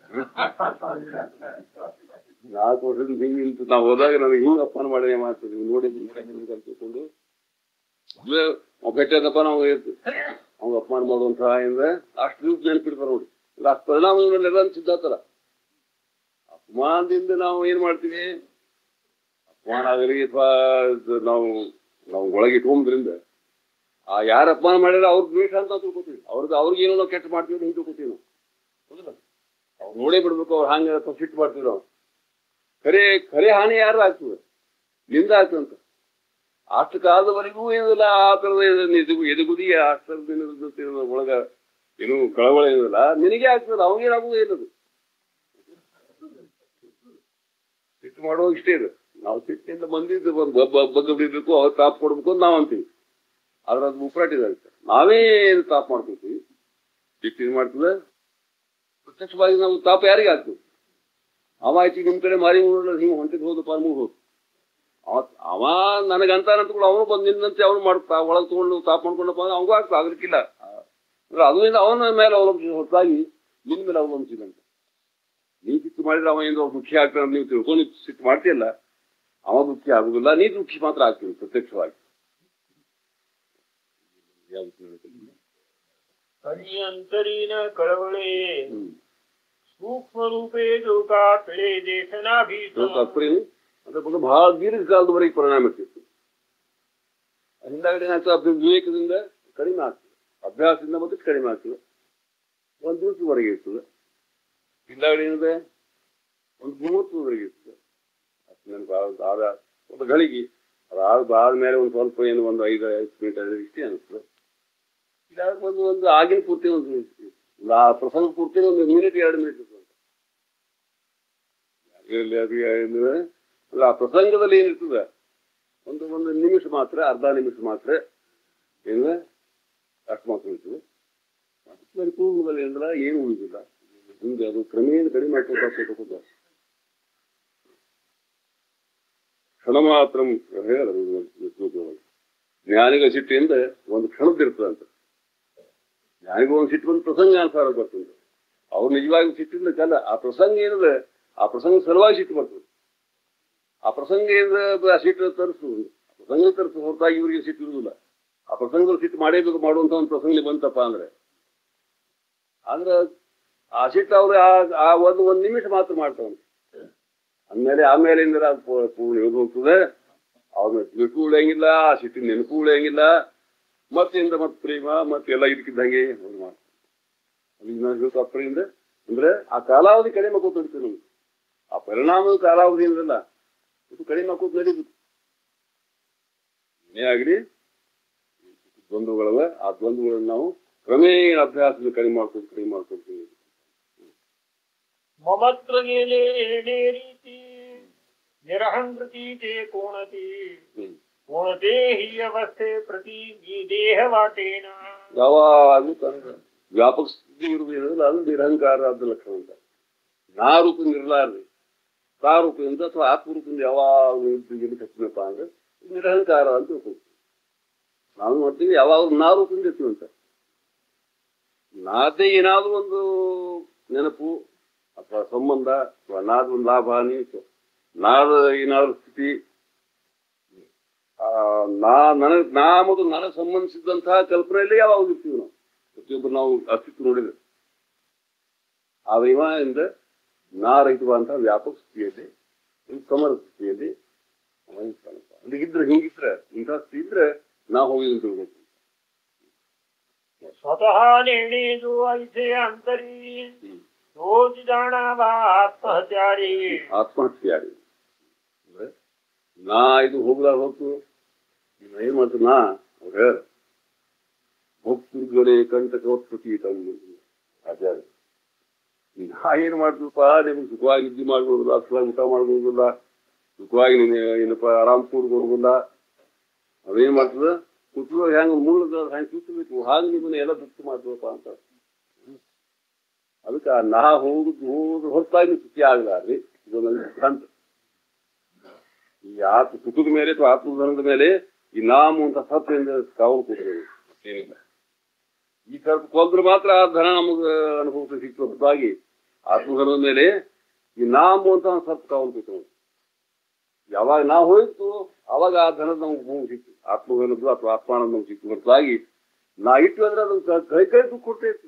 ನಾಲ್ಕು ವರ್ಷದಿಂದ ಹಿಂಗೆ ನಿಂತು ನಾವು ಹೋದಾಗ ನನಗೆ ಹಿಂಗೆ ಅಪ್ಪನ ಮಾಡಿ ಮಾಡ್ತೀವಿ ನೀವು ನೋಡಿ ತಿಳ್ಕೊಂಡು ಬೆಟ್ಟದಪ್ಪ ನಾವು ಅವ್ಗ ಅಪಮಾನ ಮಾಡುವಂತ ಅಂದ್ರೆ ಅಷ್ಟು ದಿವಸ ನೆನಪಿಡ್ತಾರೆ ನೋಡಿ ಇಲ್ಲ ಅಷ್ಟು ಪರಿಣಾಮ ಇವನ್ನೆಲ್ಲ ಸಿದ್ಧಾತರ ಅಪಮಾನದಿಂದ ನಾವು ಏನ್ ಮಾಡ್ತೀವಿ ಅಪಮಾನ ಆಗಲಿ ಅಥವಾ ನಾವು ನಾವು ಒಳಗೆ ಇಟ್ಕೊಂಡ್ರಿಂದ ಆ ಯಾರು ಅಪಮಾನ ಮಾಡಿದ್ರೆ ಅವ್ರ ದ್ವೇಷ ಅಂತ ತಿಳ್ಕೊತೀವಿ ಅವ್ರಿಗೆ ಅವ್ರಿಗೆ ಏನೋ ನಾವು ಕೆಟ್ಟ ಮಾಡ್ತೀವಿ ಅಂತ ಹಿಂಗೆ ತಿಳ್ಕೊತೀವಿ ನಾವು ಹೌದಲ್ಲ ಅವ್ರು ನೋಡೇ ಬಿಡ್ಬೇಕು ಅವ್ರು ಹಂಗೆ ಅಥವಾ ಸಿಟ್ಟು ಮಾಡ್ತೀವಿ ನಾವು ಖರೆ ಖರೆ ಹಾನಿ ಯಾರು ಆಗ್ತದೆ ನಿಂದ ಆಗ್ತದಂತ ಅಷ್ಟು ಕಾಲದವರೆಗೂ ಏನಿಲ್ಲ ಆ ಥರದ ಎದುಗು ಎದುಗುದಿ ಅಷ್ಟರದ ಒಳಗ ಏನು ಕಳವಳ ಏನಿಲ್ಲ ನಿನಗೆ ಆಗ್ತದೆ ಅವನಿಗೇನಾಗುವುದು ಏನದು ಸಿಟ್ಟು ಮಾಡುವಾಗ ಇಷ್ಟೇ ಇದೆ ನಾವು ಸಿಟ್ಟಿಂದ ಬಂದಿದ್ದು ಒಂದು ಬಗ್ಗ ಬಿಡಬೇಕು ಅವ್ರು ತಾಪ್ ಕೊಡ್ಬೇಕು ಅಂತ ನಾವು ಅಂತೀವಿ ಆದ್ರೆ ಅದು ಉಪರಾಟ ಇದಾಗುತ್ತೆ ನಾವೇ ತಾಪ್ ಮಾಡ್ಕೊತೀವಿ ಸಿಟ್ಟು ಇದು ಮಾಡ್ತದೆ ಪ್ರತ್ಯಕ್ಷವಾಗಿ ನಾವು ತಾಪ ಯಾರಿಗೆ ಆಗ್ತದೆ ಅವ ಆಯ್ತು ನಿಮ್ ಕಡೆ ಮಾರಿ ನೋಡಲ್ಲ ಹಿಂಗೆ ಹೊಂಟಿದ್ ಹೋದಪ್ಪ ಮುಗ್ ಹೋದ್ ಅವ- ಅವ ನನಗಂತಾನಂತ ಕೂಡ ಅವನು ಬಂದು ನಿನ್ನಂತೆ ಅವನು ಮಾಡ್ತಾ ಒಳಗೆ ತಗೊಂಡು ತಾಪ್ ಮಾಡ್ಕೊಂಡಪ್ಪ ಅಂದ್ರೆ ಅವಂಗೂ ಆಗ್ತಾ ಆಗ್ಲಿಕ್ಕಿಲ್ಲ ಅಂದ್ರೆ ಅದರಿಂದ ಅವನ ಮೇಲೆ ಅವಲಂಬಿಸಿ ಹೊರತಾಗಿ ನಿನ್ನ ಮೇಲೆ ಅವಲಂಬಿಸಿದಂತೆ ನೀ ಸಿಟ್ಟು ಮಾಡಿದ್ರೆ ಅವ ಏನು ದುಃಖಿ ಆಗ್ತಾನೆ ಅಂತ ನೀವು ತಿಳ್ಕೊಂಡು ನೀ ಸಿಟ್ಟು ಮಾಡ್ತೀಯಲ್ಲ ಅವ ದುಃಖಿ ಆಗುದಿಲ್ಲ ನೀ ದುಃಖಿ ಮಾತ್ರ ಆಗ್ತೀನಿ ಪ್ರತ್ಯಕ್ಷವಾಗಿ ಯಾವ್ದು ತಿಳ್ಕೊಳ್ಳಿ?
ಹರಿಯಂತರಿನ ಕಳವಳೆ
ಹ್ಮ್.
ಸೂಕ್ಷ್ಮ ರೂಪೇ ಲೋಕಾತ್ಮಳೆ ದೇಶನಾಭೀತ
ಅದರ ತಾತ್ಪರ್ಯ ಏನು? ಅದ್ರ ಬಗ್ಗೆ ಬಹಳ ದೀರ್ಘಕಾಲದವರೆಗೆ ಪರಿಣಾಮ ಇರ್ತಿತ್ತು ಹಿಂದಾಗಡೆ ಏನಾಗ್ತದೆ ಅಭ್ಯ ವಿವೇಕದಿಂದ ಕಡಿಮೆ ಆಗ್ತದೆ ಅಭ್ಯಾಸದಿಂದ ಮತ್ತೆ ಕಡಿಮೆ ಆಗ್ತದೆ ಒಂದು ದಿವಸದವರೆಗೆ ಇರ್ತದೆ ಹಿಂದಾಗಡೆ ಏನಿದೆ ಒಂದು ಮೂವತ್ತರವರೆಗೆ ಇರ್ತದೆ ಅಷ್ಟು ನೆನಪು ಆದ ಆದ ಒಂದು ಗಳಿಗೆ ಅದು ಆದ ಆದ್ಮೇಲೆ ಒಂದು ಸ್ವಲ್ಪ ಏನು ಒಂದು ಐದು ಐದು ಮಿನಿಟ್ ಐದು ಇಷ್ಟೇ ಅನಿಸ್ತದೆ ಇದಾದ ಒಂದು ಒಂದು ಆಗಿನ ಪೂರ್ತಿ ಒಂದು ಒಂದು ಆ ಪ್ರಸಂಗ ಪೂರ್ತಿ ಒಂದು ಮಿನಿಟ್ ಎರಡು ಮಿನಿಟ್ ಇರ್ತದೆ ಇರ್ಲಿ ಅದು ಏನಿದೆ, ಅಲ್ಲ ಆ ಪ್ರಸಂಗದಲ್ಲಿ ಏನಿರ್ತದೆ ಒಂದು ಒಂದು ನಿಮಿಷ ಮಾತ್ರ ಅರ್ಧ ನಿಮಿಷ ಮಾತ್ರ ಏನಿದೆ ಅಷ್ಟು ಮಾತ್ರ ಇರ್ತದೆ ಮತ್ತೆ ಪರಿಪೂರ್ಣದಲ್ಲಿ ಏನಿಲ್ಲ ಏನು ಉಳಿದಿಲ್ಲ ಹಿಂದೆ ಅದು ಕ್ರಮೇಣ ಕಡಿಮೆ ಮಾಡ್ಕೊತಾ ಹೋಗ್ತಾ ಕ್ಷಣ ಮಾತ್ರ ಹೇಳೋದು ಜ್ಞಾನಿಗ ಸಿಟ್ಟಿಂದ ಒಂದು ಕ್ಷಣದಿರ್ತದೆ ಅಂತ ಜ್ಞಾನಿಗೂ ಒಂದು ಸಿಟ್ಟು ಒಂದು ಪ್ರಸಂಗ ಅನುಸಾರ ಬರ್ತದೆ ಅವ್ರು ನಿಜವಾಗಿ ಸಿಟ್ಟಿಂದ ಕಲ್ಲ ಆ ಪ್ರಸಂಗ ಏನಿದೆ ಆ ಪ್ರಸಂಗ ಸಲುವಾಗಿ ಸಿಟ್ಟು ಬರ್ತದೆ ಆ ಪ್ರಸಂಗ ಏನಿದೆ ಅದು ಆ ಸಿಟ್ಟು ತರಿಸು ಆ ಪ್ರಸಂಗ ತರಿಸು ಹೊರತಾಗಿ ಇವರಿಗೆ ಸಿಟ್ಟು ಇರುವುದಿಲ್ಲ ಆ ಪ್ರಸಂಗದಲ್ಲಿ ಸಿಟ್ಟು ಮಾಡೇಬೇಕು ಮಾಡುವಂತ ಒಂದು ಪ್ರಸಂಗ ಬಂತಪ್ಪ ಅಂದ್ರೆ ಆದ್ರೆ ಆ ಸಿಟ್ಟು ಅವ್ರು ಆ ಆ ಒಂದು ಒಂದು ನಿಮಿಷ ಮಾತ್ರ ಮಾಡ್ತಾವೆ ಆಮೇಲೆ ಆಮೇಲೆ ಇಂದ ಪೂರ್ಣ ಇಳಿದು ಹೋಗ್ತದೆ ಅವ್ರನ್ನ ತಿಳ್ಕು ಉಳಿಯಂಗಿಲ್ಲ ಆ ಸಿಟ್ಟಿನ ನೆನಪು ಉಳಿಯಂಗಿಲ್ಲ ಮತ್ತಿಂದ ಮತ್ತೆ ಪ್ರೇಮ ಮತ್ತೆಲ್ಲ ಇದಕ್ಕಿದ್ದಂಗೆ ಅವ್ರು ಮಾಡ್ತಾರೆ ಅಲ್ಲಿ ನಾನು ಹೇಳ್ತಾ ಅಪ್ಪರಿಂದ ಅಂದ್ರೆ ಆ ಕಾಲಾವಧಿ ಕಡಿಮೆ ಮಾಡ್ಕೋತ ನಡೀತದೆ ನಮ್ಗೆ ಆ ಪರಿಣಾಮದ ಕಾಲಾವಧಿ ಏನಿರಲ್ಲ ಇದು ಕಡಿಮೆ ಮಾಡ್ಕೋತ ನಡೀಬೇಕು ಏನೇ ಆಗಲಿ ದ್ವಂದ್ವಗಳವ ಆ ದ್ವಂದ್ವಗಳನ್ನ ನಾವು ಕ್ರಮೇಣ ಅಭ್ಯಾಸದಿಂದ ಕಡಿಮೆ ಮಾಡ್ಕೊಂಡು ಕಡಿಮೆ ಮಾಡ್ಕೊಳ್ತೀವಿ
ಮಮತ್ರ गेले येणे रीती निरहंकृती ते कोणती
ಹ್ಮ್
कोणते हि अवस्थे प्रति ಈ ದೇಹ ವಾಟೇನ
ಯಾವಾಗಲೂ ತನಕ ವ್ಯಾಪಕ ಸ್ಥಿತಿ ಇರುವುದು ಏನಂದ್ರೆ ಅದು ನಿರಹಂಕಾರದ ಲಕ್ಷಣ ಅಂತ ನಾ ರೂಪದಿಂದ ಇರಲಾರ್ರಿ ತಾ ರೂಪದಿಂದ ಅಥವಾ ಆತ್ಮರೂಪದಿಂದ ಯಾವಾಗ ಎಲ್ಲಿ ಕಚ್ಚಿನಪ್ಪ ಅಂದ್ರೆ ಇದು ನಿರಹಂಕಾರ ಅಂತ ತಿಳ್ಕೊಳ್ತೀವಿ ನಾವು ಮಾಡ್ತೀವಿ ಯಾವಾಗ ನಾ ರೂಪದಿಂದ ಇರ್ತೀವಿ ಅಂತ ನಾದೇ ಏನಾದ್ರೂ ಒಂದು ನೆನಪು ಅಥವಾ ಸಂಬಂಧ ಅಥವಾ ನಾದ ಒಂದು ಲಾಭ ಹಾನಿ ನಾದ ಏನಾದ್ರು ಸ್ಥಿತಿ ಆ, ನಾ ನನಗ್ ನಾ ಮತ್ತು ನನಗೆ ಸಂಬಂಧಿಸಿದಂತಹ ಕಲ್ಪನೆಯಲ್ಲಿ ಯಾವಾಗ ಇರ್ತೀವಿ ನಾವು ಪ್ರತಿಯೊಬ್ಬರು ನಾವು ಅಸ್ತಿತ್ವ ನೋಡಿದ್ರೆ ಆ ವಿಮಾನದಿಂದ ನಾ ರಹಿತವಾದಂತಹ ವ್ಯಾಪಕ ಸ್ಥಿತಿಯಲ್ಲಿ ಒಂದು ಸಮರ ಸ್ಥಿತಿಯಲ್ಲಿ ಅವ ಇರ್ತಾನಪ್ಪ. ಅಲ್ಲಿ ಇದ್ರೆ ಹಿಂಗಿದ್ರೆ ಇಂಥ ಸ್ಥಿತಿ ಇದ್ರೆ ನಾ ಹೋಗಿದ್ದು ತಿಳ್ಬೇಕು
ಸ್ವತಃ ನೇಣೇದು ಐಸೆ ಅಂತರಿ ಸೋಚಿ ಜಾಣವ ಆತ್ಮಹತ್ಯಾರಿ
ಆತ್ಮಹತ್ಯೆ ಆಗಿ ಅಂದ್ರೆ ನಾ ಇದು ಹೋಗ್ಲಾರ ಹೊತ್ತು ಇನ್ನು ಏನ್ ಮಾಡ್ತಾರೆ ನಾ ಅವ್ರು ಹೇಳ ಭಕ್ತರುಗಳೇ ಕಂಟಕ ಪ್ರತೀತ ಆಚಾರ್ಯ ನಾ ಏನ್ ಮಾಡ್ತೀವಪ್ಪ ನಿಮ್ಗೆ ಸುಖವಾಗಿ ನಿದ್ದೆ ಮಾಡ್ಬೋದಿಲ್ಲ ಸುಖವಾಗಿ ಊಟ ಮಾಡ್ಬೋದಿಲ್ಲ ಸುಖವಾಗಿ ನೀನು ಏನಪ್ಪ ಆರಾಮ್ ಕೂಡ್ಕೊಡ್ಬೋದಿಲ್ಲ ಅವೇನ್ ಮಾಡ್ತದ ಕುತ್ಲೋ ಹೆಂಗ್ ಮೂಲದ ಹೆಂಗ್ ಕೂತ್ಬೇಕು ಹಾಗೆ ನಿಮ್ಮನ್ನ ಎಲ್ಲ ದುಃಖ ಮಾಡ್ತೀವಪ್ಪ ಅಂತ ಅದಕ್ಕೆ ಆ ನಾ ಹೋಗುದು ಹೋಗುದು ಹೊರತಾಗಿ ಸುಖಿ ಆಗಲಾರ್ರಿ ಇದು ನನ್ನ ಸಿದ್ಧಾಂತ ಈ ಆತ್ಮ ಸುಖದ ಮೇಲೆ ಅಥವಾ ಆತ್ಮಧನದ ಮೇಲೆ ಈ ನಾಮ ಅಂತ ಸತ್ಯದಿಂದ ಕಾವಲು ಕೂತ್ಕೊಳ್ಳಿ ಏನಿಲ್ಲ ಈ ಸ್ವಲ್ಪ ಕೊಲ್ದ್ರೆ ಮಾತ್ರ ಆ ಧನ ನಮಗೆ ಅನುಭವಕ್ಕೆ ಸಿಕ್ತು ಹೊರತಾಗಿ ಆತ್ಮಧನದ ಮೇಲೆ ಈ ನಾಮ ಅಂತ ಒಂದು ಸ್ವಲ್ಪ ಕಾವಲು ಕೂತ್ಕೊಳ್ಳಿ ಯಾವಾಗ ನಾವು ಹೋಯ್ತು ಅವಾಗ ಆ ಧನದ ನಮ್ಗೆ ಭೂಮಿ ಸಿಕ್ತು ಆತ್ಮಧನದ್ದು ಅಥವಾ ಆತ್ಮಾನಂದ ನಮ್ಗೆ ಸಿಕ್ತು ಹೊರತಾಗಿ ನಾ ಇಟ್ಟು ಅಂದ್ರೆ ಅದು ಕೈ ಕೈ ದುಃಖ ಕೊಡ್ತೈತಿ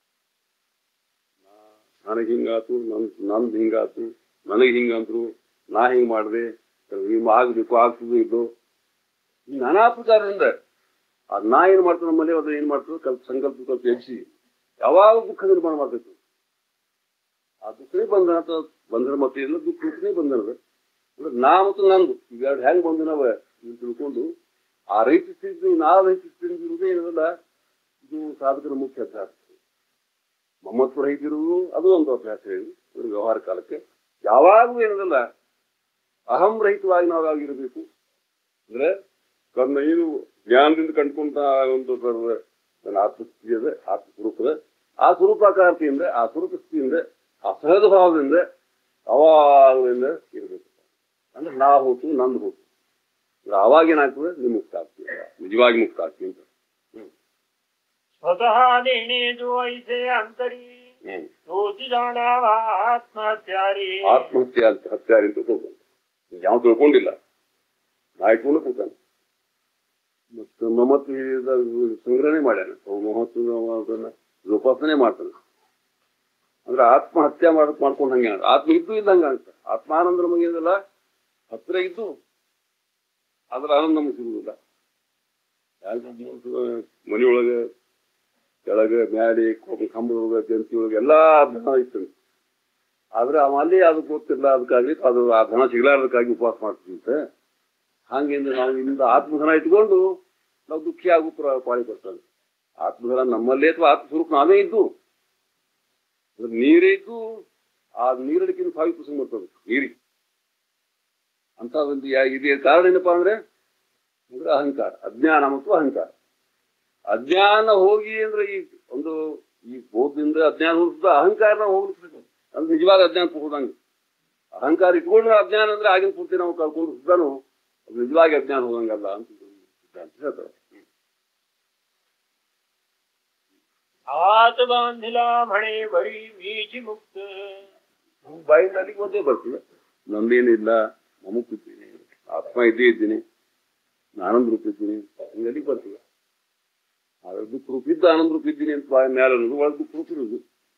ನನಗೆ ಹಿಂಗಾತು ನನ್ ನಂದು ಹಿಂಗಾತು ನನಗೆ ಹಿಂಗಂದ್ರು ನಾ ಹಿಂಗ್ ಮಾಡಿದೆ ಹಿಂಗ್ ಆಗ್ಬೇಕು ಆಗ್ತದೆ ಇದು ಈ ನಾನಾ ಪ್ರಕಾರದಿಂದ ಅದ್ ನಾ ಏನ್ ಮಾಡ್ತೇವೆ ನಮ್ಮಲ್ಲಿ ಅದು ಏನ್ ಮಾಡ್ತದೆ ಕಲ್ಪ ಸಂಕಲ್ಪ ಸ್ವಲ್ಪ ಹೆಚ್ಚಿ ಯಾವಾಗ ದುಃಖ ನಿರ್ಮಾಣ ಮಾಡ್ಬೇಕು ಆ ದುಃಖನೇ ಬಂಧನ ಅಥವಾ ಬಂಧನ ಮತ್ತೆ ಎಲ್ಲ ದುಃಖನೇ ಬಂಧನದ ಅಂದ್ರೆ ನಾ ಮತ್ತು ನಂದು ಇವೆರಡು ಹೆಂಗ್ ಬಂಧನವ ನೀವು ತಿಳ್ಕೊಂಡು ಆ ರೈತ ಸ್ಥಿತಿ ನಾ ರೈತ ಸ್ಥಿತಿ ಇರುವುದೇ ಏನಲ್ಲ ಇದು ಸಾಧಕರ ಮುಖ್ಯ ಅಭ್ಯಾಸ ಮಮ್ಮತ್ವ ರಹಿತಿರುವುದು ಅದು ಒಂದು ಅಭ್ಯಾಸ ಹೇಳಿ ಒಂದು ವ್ಯವಹಾರ ಕಾಲಕ್ಕೆ ಯಾವಾಗಲೂ ಏನದಲ್ಲ ಅಹಂ ರಹಿತವಾಗಿ ನಾವು ಯಾವಾಗಿರಬೇಕು ಅಂದ್ರೆ ತನ್ನ ಏನು ಜ್ಞಾನದಿಂದ ಕಂಡುಕೊಂಡ ಒಂದು ತರದ ನನ್ನ ಆತ್ಮಸ್ಥಿತಿ ಅದ ಆತ್ಮ ಸ್ವರೂಪದ ಆ ಸ್ವರೂಪಾಕಾರತೆಯಿಂದ ಆ ಸ್ವರೂಪ ಸ್ಥಿತಿಯಿಂದ ಆ ಸಹಜ ಭಾವದಿಂದ ಅವಾಗಿಂದ ಇರಬೇಕು ಅಂದ್ರೆ ನಾ ಹೋತು ನಂದು ಹೋತು ಆವಾಗ ಏನಾಗ್ತದೆ ನೀವು ಮುಕ್ತ ಆಗ್ತೀವಿ ನಿಜವಾಗಿ ಮುಕ್ತ ಆಗ್ತೀವಿ ಅಂತ
ಸ್ವತಃ ನೇಣೇದು ಐಸೆ ಅಂತರಿ
ಹ್ಮ್
ಸೋತಿ ಜಾಣವ ಆತ್ಮಹತ್ಯಾರಿ
ಆತ್ಮಹತ್ಯೆ ಅಂತ ಹತ್ಯಾರಿ ಅಂತ ತಿಳ್ಕೊಂಡು ಯಾವ ತಿಳ್ಕೊಂಡಿಲ್ಲ ನಾ ಇಟ್ಕೊಂಡು ಕೂತಾನೆ ಮತ್ತು ಮಮತ್ವ ಸಂಗ್ರಹಣೆ ಮಾಡ್ಯಾನ ಮಹತ್ವ ಅದನ್ನ ಉಪಾಸನೆ ಮಾಡ್ತಾನೆ ಅಂದ್ರೆ ಆತ್ಮಹತ್ಯೆ ಮಾಡ್ ಮಾಡ್ಕೊಂಡು ಹಂಗೆ ಆಗುತ್ತೆ. ಆತ್ಮ ಇದ್ದು ಇದ್ದಂಗ ಅಂತ ಆತ್ಮಾನಂದ ನಮಗೇನಿಲ್ಲ ಹತ್ರ ಇದ್ದು ಅದ್ರ ಆನಂದ ನಮಗೆ ಸಿಗುದಿಲ್ಲ ಮನೆಯೊಳಗೆ ಕೆಳಗೆ ಮ್ಯಾಲೆ ಕಂಬದೊಳಗೆ ಜಂತಿ ಒಳಗೆ ಎಲ್ಲಾ ಧನ ಇತ್ತು ಆದ್ರೆ ಅವ ಅಲ್ಲಿ ಅದು ಗೊತ್ತಿಲ್ಲ ಅದಕ್ಕಾಗ್ಲಿ ಅದು ಆ ಧನ ಸಿಗ್ಲಾರ್ದಕ್ಕಾಗಿ ಉಪವಾಸ ಮಾಡ್ತಿದ್ದೆ ಹಂಗಿಂದ ನಾವು ಇಂದ ಆತ್ಮಧನ ಇಟ್ಕೊಂಡು ನಾವು ದುಃಖಿ ಆಗು ಪ್ರ- ಪಾಳಿ ಬರ್ತಾನೆ ಆತ್ಮಧನ ನಮ್ಮಲ್ಲೇ ಅಥವಾ ಆತ್ಮಸ್ವರೂಪ ನಾವೇ ಇದ್ದು ಅದ್ರ ನೀರೇ ಇದ್ದು ಆ ನೀರಡಿಕೆಯನ್ನು ಸಾವಿರ ಪರ್ಸೆಂಟ್ ಬರ್ತದೆ ನೀರಿಗೆ ಅಂತ ಒಂದು ಯಾ- ಇದು ಕಾರಣ ಏನಪ್ಪಾ ಅಂದ್ರೆ ಅಂದ್ರೆ ಅಹಂಕಾರ ಅಜ್ಞಾನ ಮತ್ತು ಅಹಂಕಾರ ಅಜ್ಞಾನ ಹೋಗಿ ಅಂದ್ರೆ ಈ ಒಂದು ಈ ಬೋಧದಿಂದ ಅಜ್ಞಾನ ಹೋಗಿದ್ದ ಅಹಂಕಾರನ ಹೋಗ್ಲಿಕ್ಕೆ ಅಂದ್ರೆ ನಿಜವಾದ ಅಜ್ಞಾನ ಹೋದಂಗೆ ಅಹಂಕಾರ ಇಟ್ಕೊಂಡ್ರೆ ಅಜ್ಞಾನ ಅಂದ್ರೆ ಆಗಿನ ಪೂರ್ತಿ ನಾವು ಕಳ್ಕೊಂಡು ಸುತ್ತಾನು ಅದು ನಿಜವಾಗಿ ಅಜ್ಞಾನ ಹೋದಂಗಲ್ಲ ಅಂತ ಸಿದ್ಧಾಂತ ಹೇಳ್ತಾರೆ
ಆತ ಬಾಂಧಿಲ ಮಣೆ ಬರಿ ಬೀಚಿ ಮುಕ್ತ
ಬಾಯಿಂದ ಅಲ್ಲಿಗೆ ಒಂದೇ ಬರ್ತದೆ ನಂದೇನಿಲ್ಲ ನಮಗ್ ಇದ್ದೀನಿ ಆತ್ಮ ಇದ್ದೇ ಇದ್ದೀನಿ ಆನಂದ ರೂಪ ಇದ್ದೀನಿ ಹಂಗೆ ಅಲ್ಲಿಗೆ ಬರ್ತದೆ ಆದ್ರೆ ದುಃಖ ರೂಪ ಇದ್ದ ಆನಂದ ರೂಪ ಇದ್ದೀನಿ ಅಂತ ಬಾಯ ಮೇಲೆ ಅನ್ನೋದು ಒಳಗೆ ದುಃಖ ರೂಪ ಇರೋದು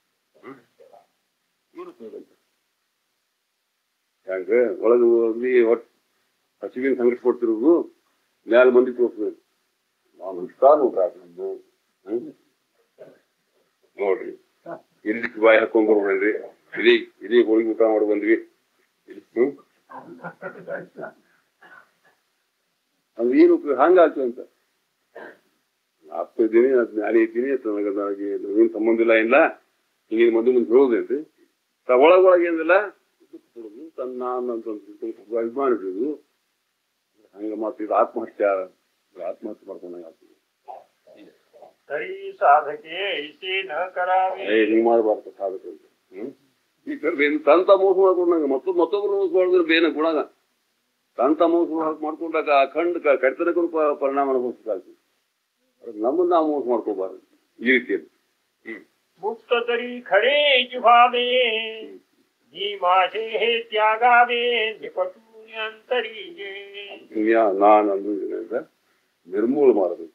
ಹೆಂಗ ಒಳಗೆ ಹೋಗಿ ಹೊಟ್ಟೆ ಹಸಿವಿನ ಸಂಗತಿ ಕೊಡ್ತಿರೋದು ಮ್ಯಾಲ ಮಂದಿ ತೋರಿಸ್ಬೇಕು ನಾನು ಇಷ್ಟ ನೋಡ್ರಿ ಅದು ನಮ್ದು. ಹ್ಮ್? ನೋಡ್ರಿ ಇಲ್ಲಿ ಬಾಯಿ ಹಾಕೊಂಡ್ ಬರ್ಬೇಡ್ರಿ ಇಡೀ ಇಡೀ ಹೋಳಿಗೆ ಊಟ ಮಾಡಿ ಬಂದ್ವಿ ಇಲ್ಲಿ, ಹ್ಮ್ ಅದು ಏನು ಉಪಯೋಗ ಹಂಗಾಗ್ತದೆ ಅಂತ ಆಪ್ತ ಇದ್ದೀನಿ ನಾನು ಜ್ಞಾನಿ ಇದ್ದೀನಿ ನನಗೆ ನನಗೆ ಏನು ಸಂಬಂಧ ಇಲ್ಲ ಇಲ್ಲ ಹಿಂಗೆ ಮಂದಿ ಮುಂದೆ ಹೇಳೋದೇನ್ರಿ ಒಳಗೆ ಒಳಗೆ ಏನಿಲ್ಲ ದುಃಖ ಪಡೋದು ತನ್ನ ನಾನು ಅಂತ ಒಂದು ಅಭಿಮಾನ ಇಡೋದು ಹಂಗ ಮತ್ತೆ ಇದು ಆತ್ಮಹತ್ಯೆ ಇದು ಆತ್ಮಹತ್ಯೆ ಮಾಡ್ಕೊಂಡಂಗೆ ಆಗ್ತದೆ
ತರಿ ಸಾಧಕೆ ಐಸೆ ನ ಕರಾವೆ
ಏ ಹಿಂಗ್ ಮಾಡಬಾರ್ದು ಸಾಧಕ ಅಂತ ಹ್ಮ್ ಈ ಬೇನು ತಂತ ಮೋಸ ಮಾಡ್ಕೊಂಡಂಗ ಮತ್ತೊಬ್ಬ ಮತ್ತೊಬ್ರು ಮೋಸ ಮಾಡಿದ್ರೆ ಬೇನ ಗುಣಗ ತಂತ ಮೋಸ ಮಾಡ್ಕೊಂಡಾಗ ಅಖಂಡ ಕ- ಕಡಿತನಕ್ಕೂ ಪ- ಪರಿಣಾಮ ಅನುಭವಿಸ್ಬೇಕಾಗ್ತದೆ ಅದಕ್ಕೆ ನಮ್ಮನ್ನ ನಾವು ಮೋಸ ಮಾಡ್ಕೋಬಾರ್ದು ಈ ರೀತಿಯಲ್ಲಿ ಹ್ಮ್
ಮುಕ್ತ ತರಿ ಖಡೇ ಜುಭಾವೆ ನೀ ಮಾಷೆ ಹೇ ತ್ಯಾಗಾವೆ ನಿಪಟು ಅಂತರಿಗೆ
ಯಾ- ನಾನು ಅಂದ್ರೆ ನಿರ್ಮೂಲ ಮಾಡಬೇಕು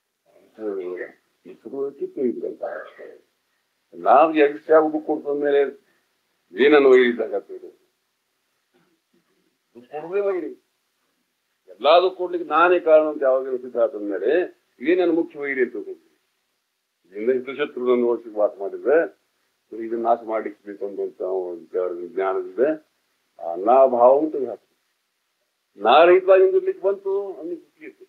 ಕಿತ್ತೊಯ್ಬೇಕಂತ ನಾವು ಎಷ್ಟೇ ದುಡ್ಡು ಕೊಡ್ತದ ಮೇಲೆ ಏನನ್ನು ಒಯ್ದಾಗ ಕೊಡದೇ ಒಯ್ರಿ ಎಲ್ಲಾದು ಕೊಡ್ಲಿಕ್ಕೆ ನಾನೇ ಕಾರಣ ಅಂತ ಯಾವಾಗ ಸಿದ್ಧಾಂತದ ಮೇಲೆ ಏನೇನು ಮುಖ್ಯ ವೈರಿ ಅಂತ ತಿಳ್ಕೊಂಡ್ವಿ. ಇದರಿಂದ ಹಿತಶತ್ರುಗಳನ್ನು ಓಡಿಸಿ ವಾಸ ಮಾಡಿದ್ರೆ ಇದನ್ನ ನಾಶ ಮಾಡ್ಲಿಕ್ಕೆ ಬೇಕು ಅಂತ ಒಂದು ಜ್ಞಾನದಿಂದ ಆ ನಾ ಭಾವ ಅಂತ ಹಾಕ್ತೀವಿ ನಾ ರಹಿತವಾಗಿ ಇರ್ಲಿಕ್ಕೆ ಬಂತು ಅನ್ನಿಕ್ಕೆ ದುಃಖಿ ಇತ್ತು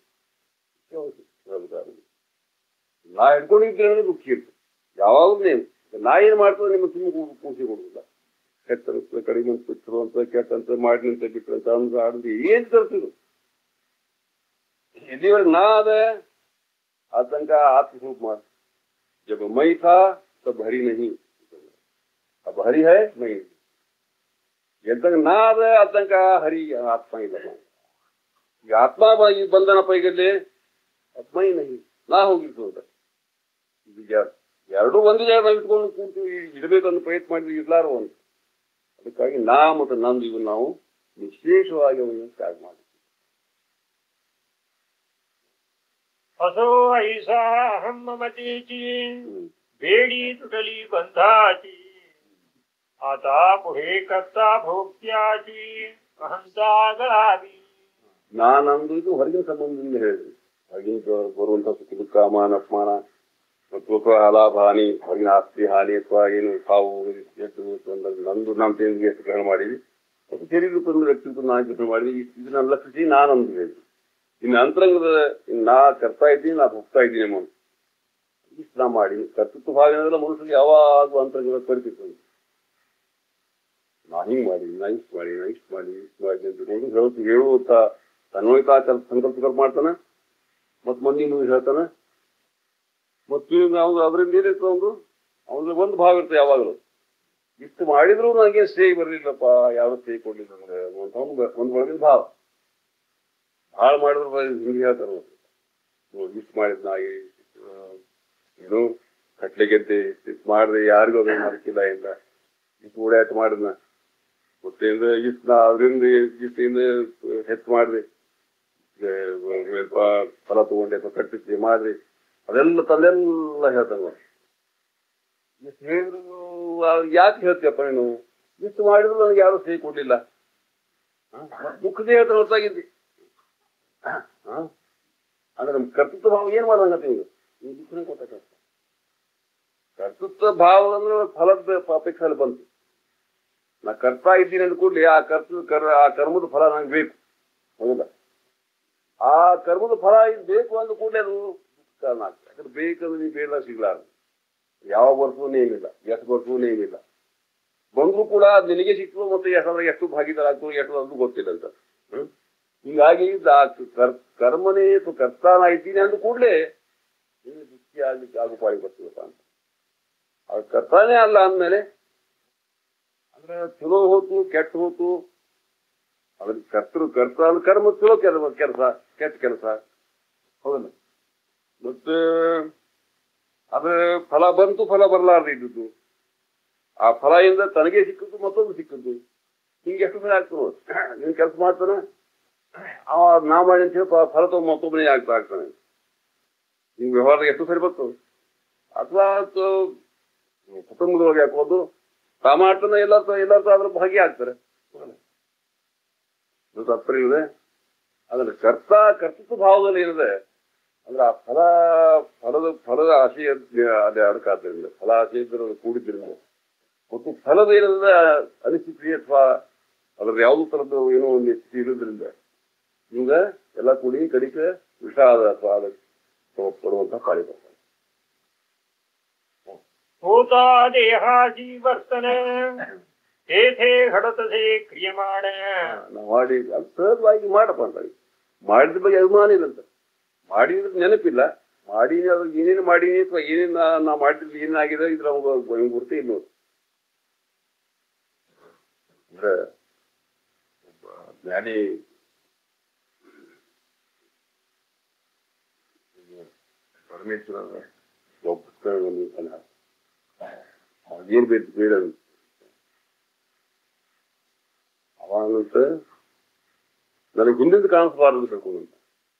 ನಾ ಹಿಡ್ಕೊಂಡಿದ್ರೆ ಅಂದ್ರೆ ದುಃಖಿ ಇತ್ತು ಯಾವಾಗಲೂ ನೀವು ನಾ ಏನ್ ಮಾಡ್ತದೆ ನಿಮ್ಮ ಸುಮ್ಮನೆ ಕೂಸಿ ಕೊಡುದಿಲ್ಲ ಕೆಟ್ಟ ಕಡಿಮೆ ಅಂತ ಬಿಟ್ಟರು ಅಂತ ಕೆಟ್ಟಂತ ಮಾಡಿನಂತ ಬಿಟ್ಟರು ಅಂತ ಅಂದ್ರೆ ಆಡಿದ್ರೆ ಏನ್ ತರ್ತಿದ್ರು ಇಲ್ಲಿವರೆಗೆ ನಾ ಅದ ಆತಂಕ आत्मस्वरूप मार जब मैं था तब हरि नहीं अब हरि है मैं नहीं जब तक ना आದ ಆತಂಕ ಹರಿ ಆತ್ಮ ಇಲ್ಲ ಈಗ ಆತ್ಮ ಬ- ಈ ಬಂಧನ ಪೈಗಲ್ಲಿ ಆತ್ಮ नहीं ನಾ ಹೋಗಿರ್ತದ ಈಗ ಎರಡೂ ಒಂದು ಜಾಗ ನಾವು ಇಟ್ಕೊಂಡು ಕೂರ್ತೀವಿ ಇಡಬೇಕಂತ ಪ್ರಯತ್ನ ಮಾಡಿದ್ವಿ ಇರ್ಲಾರ ಒಂದು ಅದಕ್ಕಾಗಿ ನಾ ಮತ್ತು ನಂದು ಇವು ನಾವು ವಿಶೇಷವಾಗಿ ಅವನ್ನ ತ್ಯಾಗ ಮಾಡಿ
ಹಸೋ ಐಸಾ ಅಹಂ ಮಮತೀಚಿ ಬೇಡಿ ತುಟಲಿ ಬಂಧಾಚಿ ಆತ ಪುಹೇ ಕರ್ತಾ ಭೋಗ್ಯಾಚಿ ಅಹಂತಾಗಳಾವಿ
ನಾನಂದು ಇದು ಹೊರಗಿನ ಸಂಬಂಧದಿಂದ ಹೇಳಿದ್ರಿ ಹೊರಗಿನ ಬ- ಬರುವಂತ ಸುಖ ದುಃಖ ಮಾನ ಅಪಮಾನ ಮತ್ತು ಅಥವಾ ಲಾಭ ಹಾನಿ ಹೊರಗಿನ ಆಸ್ತಿ ಹಾನಿ ಅಥವಾ ಏನು ಸಾವು ಎಷ್ಟು ಅಂದಾಗ ನಂದು ನಮ್ಮ ತೇಂದ್ರಿಗೆ ಎಷ್ಟು ಗ್ರಹಣ ಮಾಡಿದ್ವಿ ಮತ್ತು ಶರೀರ ರೂಪದಿಂದ ವ್ಯಕ್ತಿ ರೂಪದಿಂದ ನಾನು ಗ್ರಹಣ ಮಾಡಿದ್ವಿ ಇದನ್ನ ಲಕ್ಷಿಸಿ ನಾನಂದು ಹೇಳಿದ್ವಿ ಇನ್ನು ಅಂತರಂಗದ ಇನ್ನು ನಾ ಕರ್ತಾ ಇದ್ದೀನಿ ನಾ ಹೋಗ್ತಾ ಇದ್ದೀನಿ ಎಂಬ ಇಷ್ಟು ನಾ ಮಾಡಿ ಕರ್ತೃತ್ವ ಭಾವ ಏನಂದ್ರೆ ಮನುಷ್ಯರಿಗೆ ಯಾವಾಗೂ ಅಂತರಂಗದ ಪರಿತಿರ್ತದೆ ನಾ ಹಿಂಗ್ ಮಾಡಿ ನಾ ಇಷ್ಟು ಮಾಡಿ ನಾ ಇಷ್ಟು ಮಾಡಿ ಇಷ್ಟು ಮಾಡಿ ಅಂತ ಹೇಳಿ ಹೇಳು ಹೇಳುವಂತ ತನ್ವಯತಾ ಸಂಕಲ್ಪಗಳು ಮಾಡ್ತಾನೆ ಮತ್ ಮಂದಿ ಮುಂದೆ ಹೇಳ್ತಾನೆ ಮತ್ತು ನಾವು ಅದರಿಂದ ಏನಿತ್ತು ಒಂದು ಅವನಿಗೆ ಒಂದು ಭಾವ ಇರ್ತದೆ ಯಾವಾಗಲೂ ಇಷ್ಟು ಮಾಡಿದ್ರು ನನಗೆ ಸ್ಟೇ ಬರಲಿಲ್ಲಪ್ಪ ಯಾವ ಸ್ಟೇ ಕೊಡ್ಲಿಲ್ಲ ಅಂದ್ರೆ ಅಂತ ಒಂದು ಒಂದು ಒಳಗಿನ ಭಾವ ಭಾಳ ಮಾಡಿದ್ರೆ ಹಿಂಗೆ ಹೇಳ್ತಾರ ಇಷ್ಟು ಮಾಡಿದ್ ನಾ ಆ, ಏನು ಕಟ್ಲೆ ಗೆದ್ದೆ ಇಷ್ಟು ಮಾಡಿದೆ ಯಾರಿಗೂ ಅದು ಮಾಡ್ಕಿಲ್ಲ ಇಲ್ಲ ಇಷ್ಟು ಓಡಾಟ ಮಾಡಿದ್ನ ಗೊತ್ತಿಂದ ಇಷ್ಟು ನಾ ಅದರಿಂದ ಇಷ್ಟಿಂದ ಹೆಚ್ಚು ಮಾಡಿದೆ ಫಲ ತಗೊಂಡೆ ಅಥವಾ ಕಟ್ಟಿಸಿ ಮಾಡ್ರಿ ಅದೆಲ್ಲ ತಂದೆಲ್ಲ ಹೇಳ್ತಾನ ಎಷ್ಟು ಹೇಳಿದ್ರು ಯಾಕೆ ಹೇಳ್ತೀಯಪ್ಪ ನೀನು ಇಷ್ಟು ಮಾಡಿದ್ರು ನನಗೆ ಯಾರು ಸಹಿ ಕೊಡ್ಲಿಲ್ಲ ಮುಖದೇ ಹೇಳ್ತಾನೆ ಹೊರತಾಗಿದ್ದಿ ಅಂದ್ರೆ ನಮ್ ಕರ್ತೃತ್ವ ಭಾವ ಏನ್ ಮಾಡ್ದಂಗತ್ತೆ ನೀವು ನೀವು ದುಃಖನೇ ಕೊಟ್ಟ ಕರ್ತೃತ್ವ ಭಾವ ಅಂದ್ರೆ ಫಲದ ಅಪೇಕ್ಷೆ ಬಂತು ನಾ ಕರ್ತಾ ಇದ್ದೀನಿ ಅಂದ ಕೂಡಲೇ ಆ ಕರ್ತ ಕರ್ ಆ ಕರ್ಮದ ಫಲ ನಂಗೆ ಬೇಕು ಹೌದಾ ಆ ಕರ್ಮದ ಫಲ ಇದು ಬೇಕು ಅಂದ ಕೂಡಲೇ ಅದು ಕಾರಣ ಆಗ್ತದೆ ಯಾಕಂದ್ರೆ ಬೇಕಂದ್ರೆ ನೀವು ಬೇಡ ಸಿಗ್ಲಾರ್ದು ಯಾವ ವರ್ಷವೂ ನೇಮಿಲ್ಲ ಎಷ್ಟು ವರ್ಷವೂ ನೇಮಿಲ್ಲ ಬಂದ್ರು ಕೂಡ ಅದ್ ನಿನಗೆ ಸಿಕ್ತು ಮತ್ತೆ ಎಷ್ಟು ಎಷ್ಟು ಭಾಗಿದಾರ ಆಗ್ತದೆ ಎಷ್ಟು ಅದು ಗೊತ್ತಿಲ್ಲ ಅಂತ ಹ್ಮ್? ಹಿಂಗಾಗಿ ಆ ಕರ್ ಕರ್ಮನೇ ಅಥವಾ ಕರ್ತಾನ ಇದ್ದೀನಿ ಅಂದ ಕೂಡಲೇ ನಿನಗೆ ದುಃಖಿ ಆಗ್ಲಿಕ್ಕೆ ಆಗು ಪಾಳಿ ಬರ್ತದಪ್ಪ ಅಂತ ಅದು ಕರ್ತಾನೇ ಅಲ್ಲ ಅಂದ್ಮೇಲೆ ಅಂದ್ರೆ ಚಲೋ ಹೋತು ಕೆಟ್ಟ ಹೋತು ಅದ್ರ ಕರ್ತೃ ಕರ್ತ ಅಂದ್ರೆ ಕರ್ಮ ಚಲೋ ಕೆಲಸ ಕೆಲಸ ಕೆಟ್ಟ ಕೆಲಸ ಹೌದಲ್ಲ ಮತ್ತೆ ಅದ ಫಲ ಬಂತು ಫಲ ಬರಲಾರ್ದು ಇದ್ದದ್ದು ಆ ಫಲ ಇಂದ ತನಗೆ ಸಿಕ್ಕದ್ದು ಮತ್ತೊಂದು ಸಿಕ್ಕದ್ದು ಹಿಂಗೆ ಎಷ್ಟು ಸಲ ಆಗ್ತದೆ ನೋಡು. ನೀನ್ ಕೆಲಸ ಮಾಡ್ತಾನೆ ಅವ ನಾ ಮಾಡಿ ಅಂತ ಹೇಳಿ ಪ- ಫಲ ತಗೊಂಡು ಮತ್ತೊಬ್ಬನೇ ಆಗ್ತಾ ಆಗ್ತಾನೆ ಹಿಂಗ್ ವ್ಯವಹಾರ ಎಷ್ಟು ಸರಿ ಬಂತು ಅಥವಾ ಕುಟುಂಬದೊಳಗೆ ಹಾಕೋದು ತಾ ಮಾಡ್ತಾನೆ ಎಲ್ಲಾರ್ಥ ಎಲ್ಲಾರ್ಥ ಅದ್ರ ಭಾಗಿ ಆಗ್ತಾರೆ ಇದು ತಪ್ಪರಿಲ್ಲದೆ ಅಂದ್ರೆ ಕರ್ತ ಕರ್ತೃತ್ವ ಭಾವದಲ್ಲಿ ಏನಿದೆ ಅಂದ್ರೆ ಆ ಫಲ ಫಲದ ಫಲದ ಆಶೆ ಅದೇ ಅಡಕಾದ್ರಿಂದ ಫಲ ಆಶೆ ಇದ್ರೆ ಅದು ಕೂಡಿದ್ರಿಂದ ಮತ್ತು ಫಲದ ಏನದ ಅನಿಶ್ಚಿತಿ ಅಥವಾ ಅದ್ರ ಯಾವುದೋ ತರದ್ದು ಏನೋ ಒಂದು ಸ್ಥಿತಿ ಇರೋದ್ರಿಂದ ನಿಮ್ಗ ಎಲ್ಲ ಕೂಡಿ ಕಡಿಕೆ ವಿಷ ಆದ ಅಥವಾ ಅದ ಪಡುವಂತ ಪಾಳಿ ಬರ್ತಾರೆ
होता देहाची वर्तन तेथे घडतसे क्रियमाण
ನಾವು ಮಾಡಿ ಅದು ಸಹಜವಾಗಿ ಮಾಡಪ್ಪ ಅಂತ ಮಾಡಿದ ಬಗ್ಗೆ ಅಭಿಮಾನ ಇಲ್ಲಂತ ಮಾಡಿದ್ರೆ ನೆನಪಿಲ್ಲ ಮಾಡೀನಿ ಅದ್ರ ಏನೇನು ಮಾಡೀನಿ ಅಥವಾ ಏನೇನು ನಾ- ನಾ ಮಾಡಿದ್ರೆ ಏನಾಗಿದೆ ಇದ್ರ ನಮ್ಗೆ ಗುರುತೇ ಇಲ್ಲ ನೋಡಿ. ಅಂದ್ರೆ ಒಬ್ಬ ಜ್ಞಾನಿ ಪರಮೇಶ್ವರ ಒಬ್ಬ ಪುಸ್ತಕ ಒಂದು ಸಲ ಏನ್ ಬೇಕು ಬೇಡ ಅವಾಗಂತ ನನಗೆ ಹಿಂದಿದ್ದು ಕಾಣಿಸ್ಬಾರ್ದು ಅಂತ ತಿಳ್ಕೊಂಡಂತ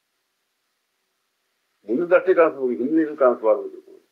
ಮುಂದಿದ್ದಷ್ಟೇ ಕಾಣಿಸ್ಬೋದು ಹಿಂದಿನ ಕಾಣಿಸ್ಬಾರ್ದು ಅಂತ ತಿಳ್ಕೊಂಡು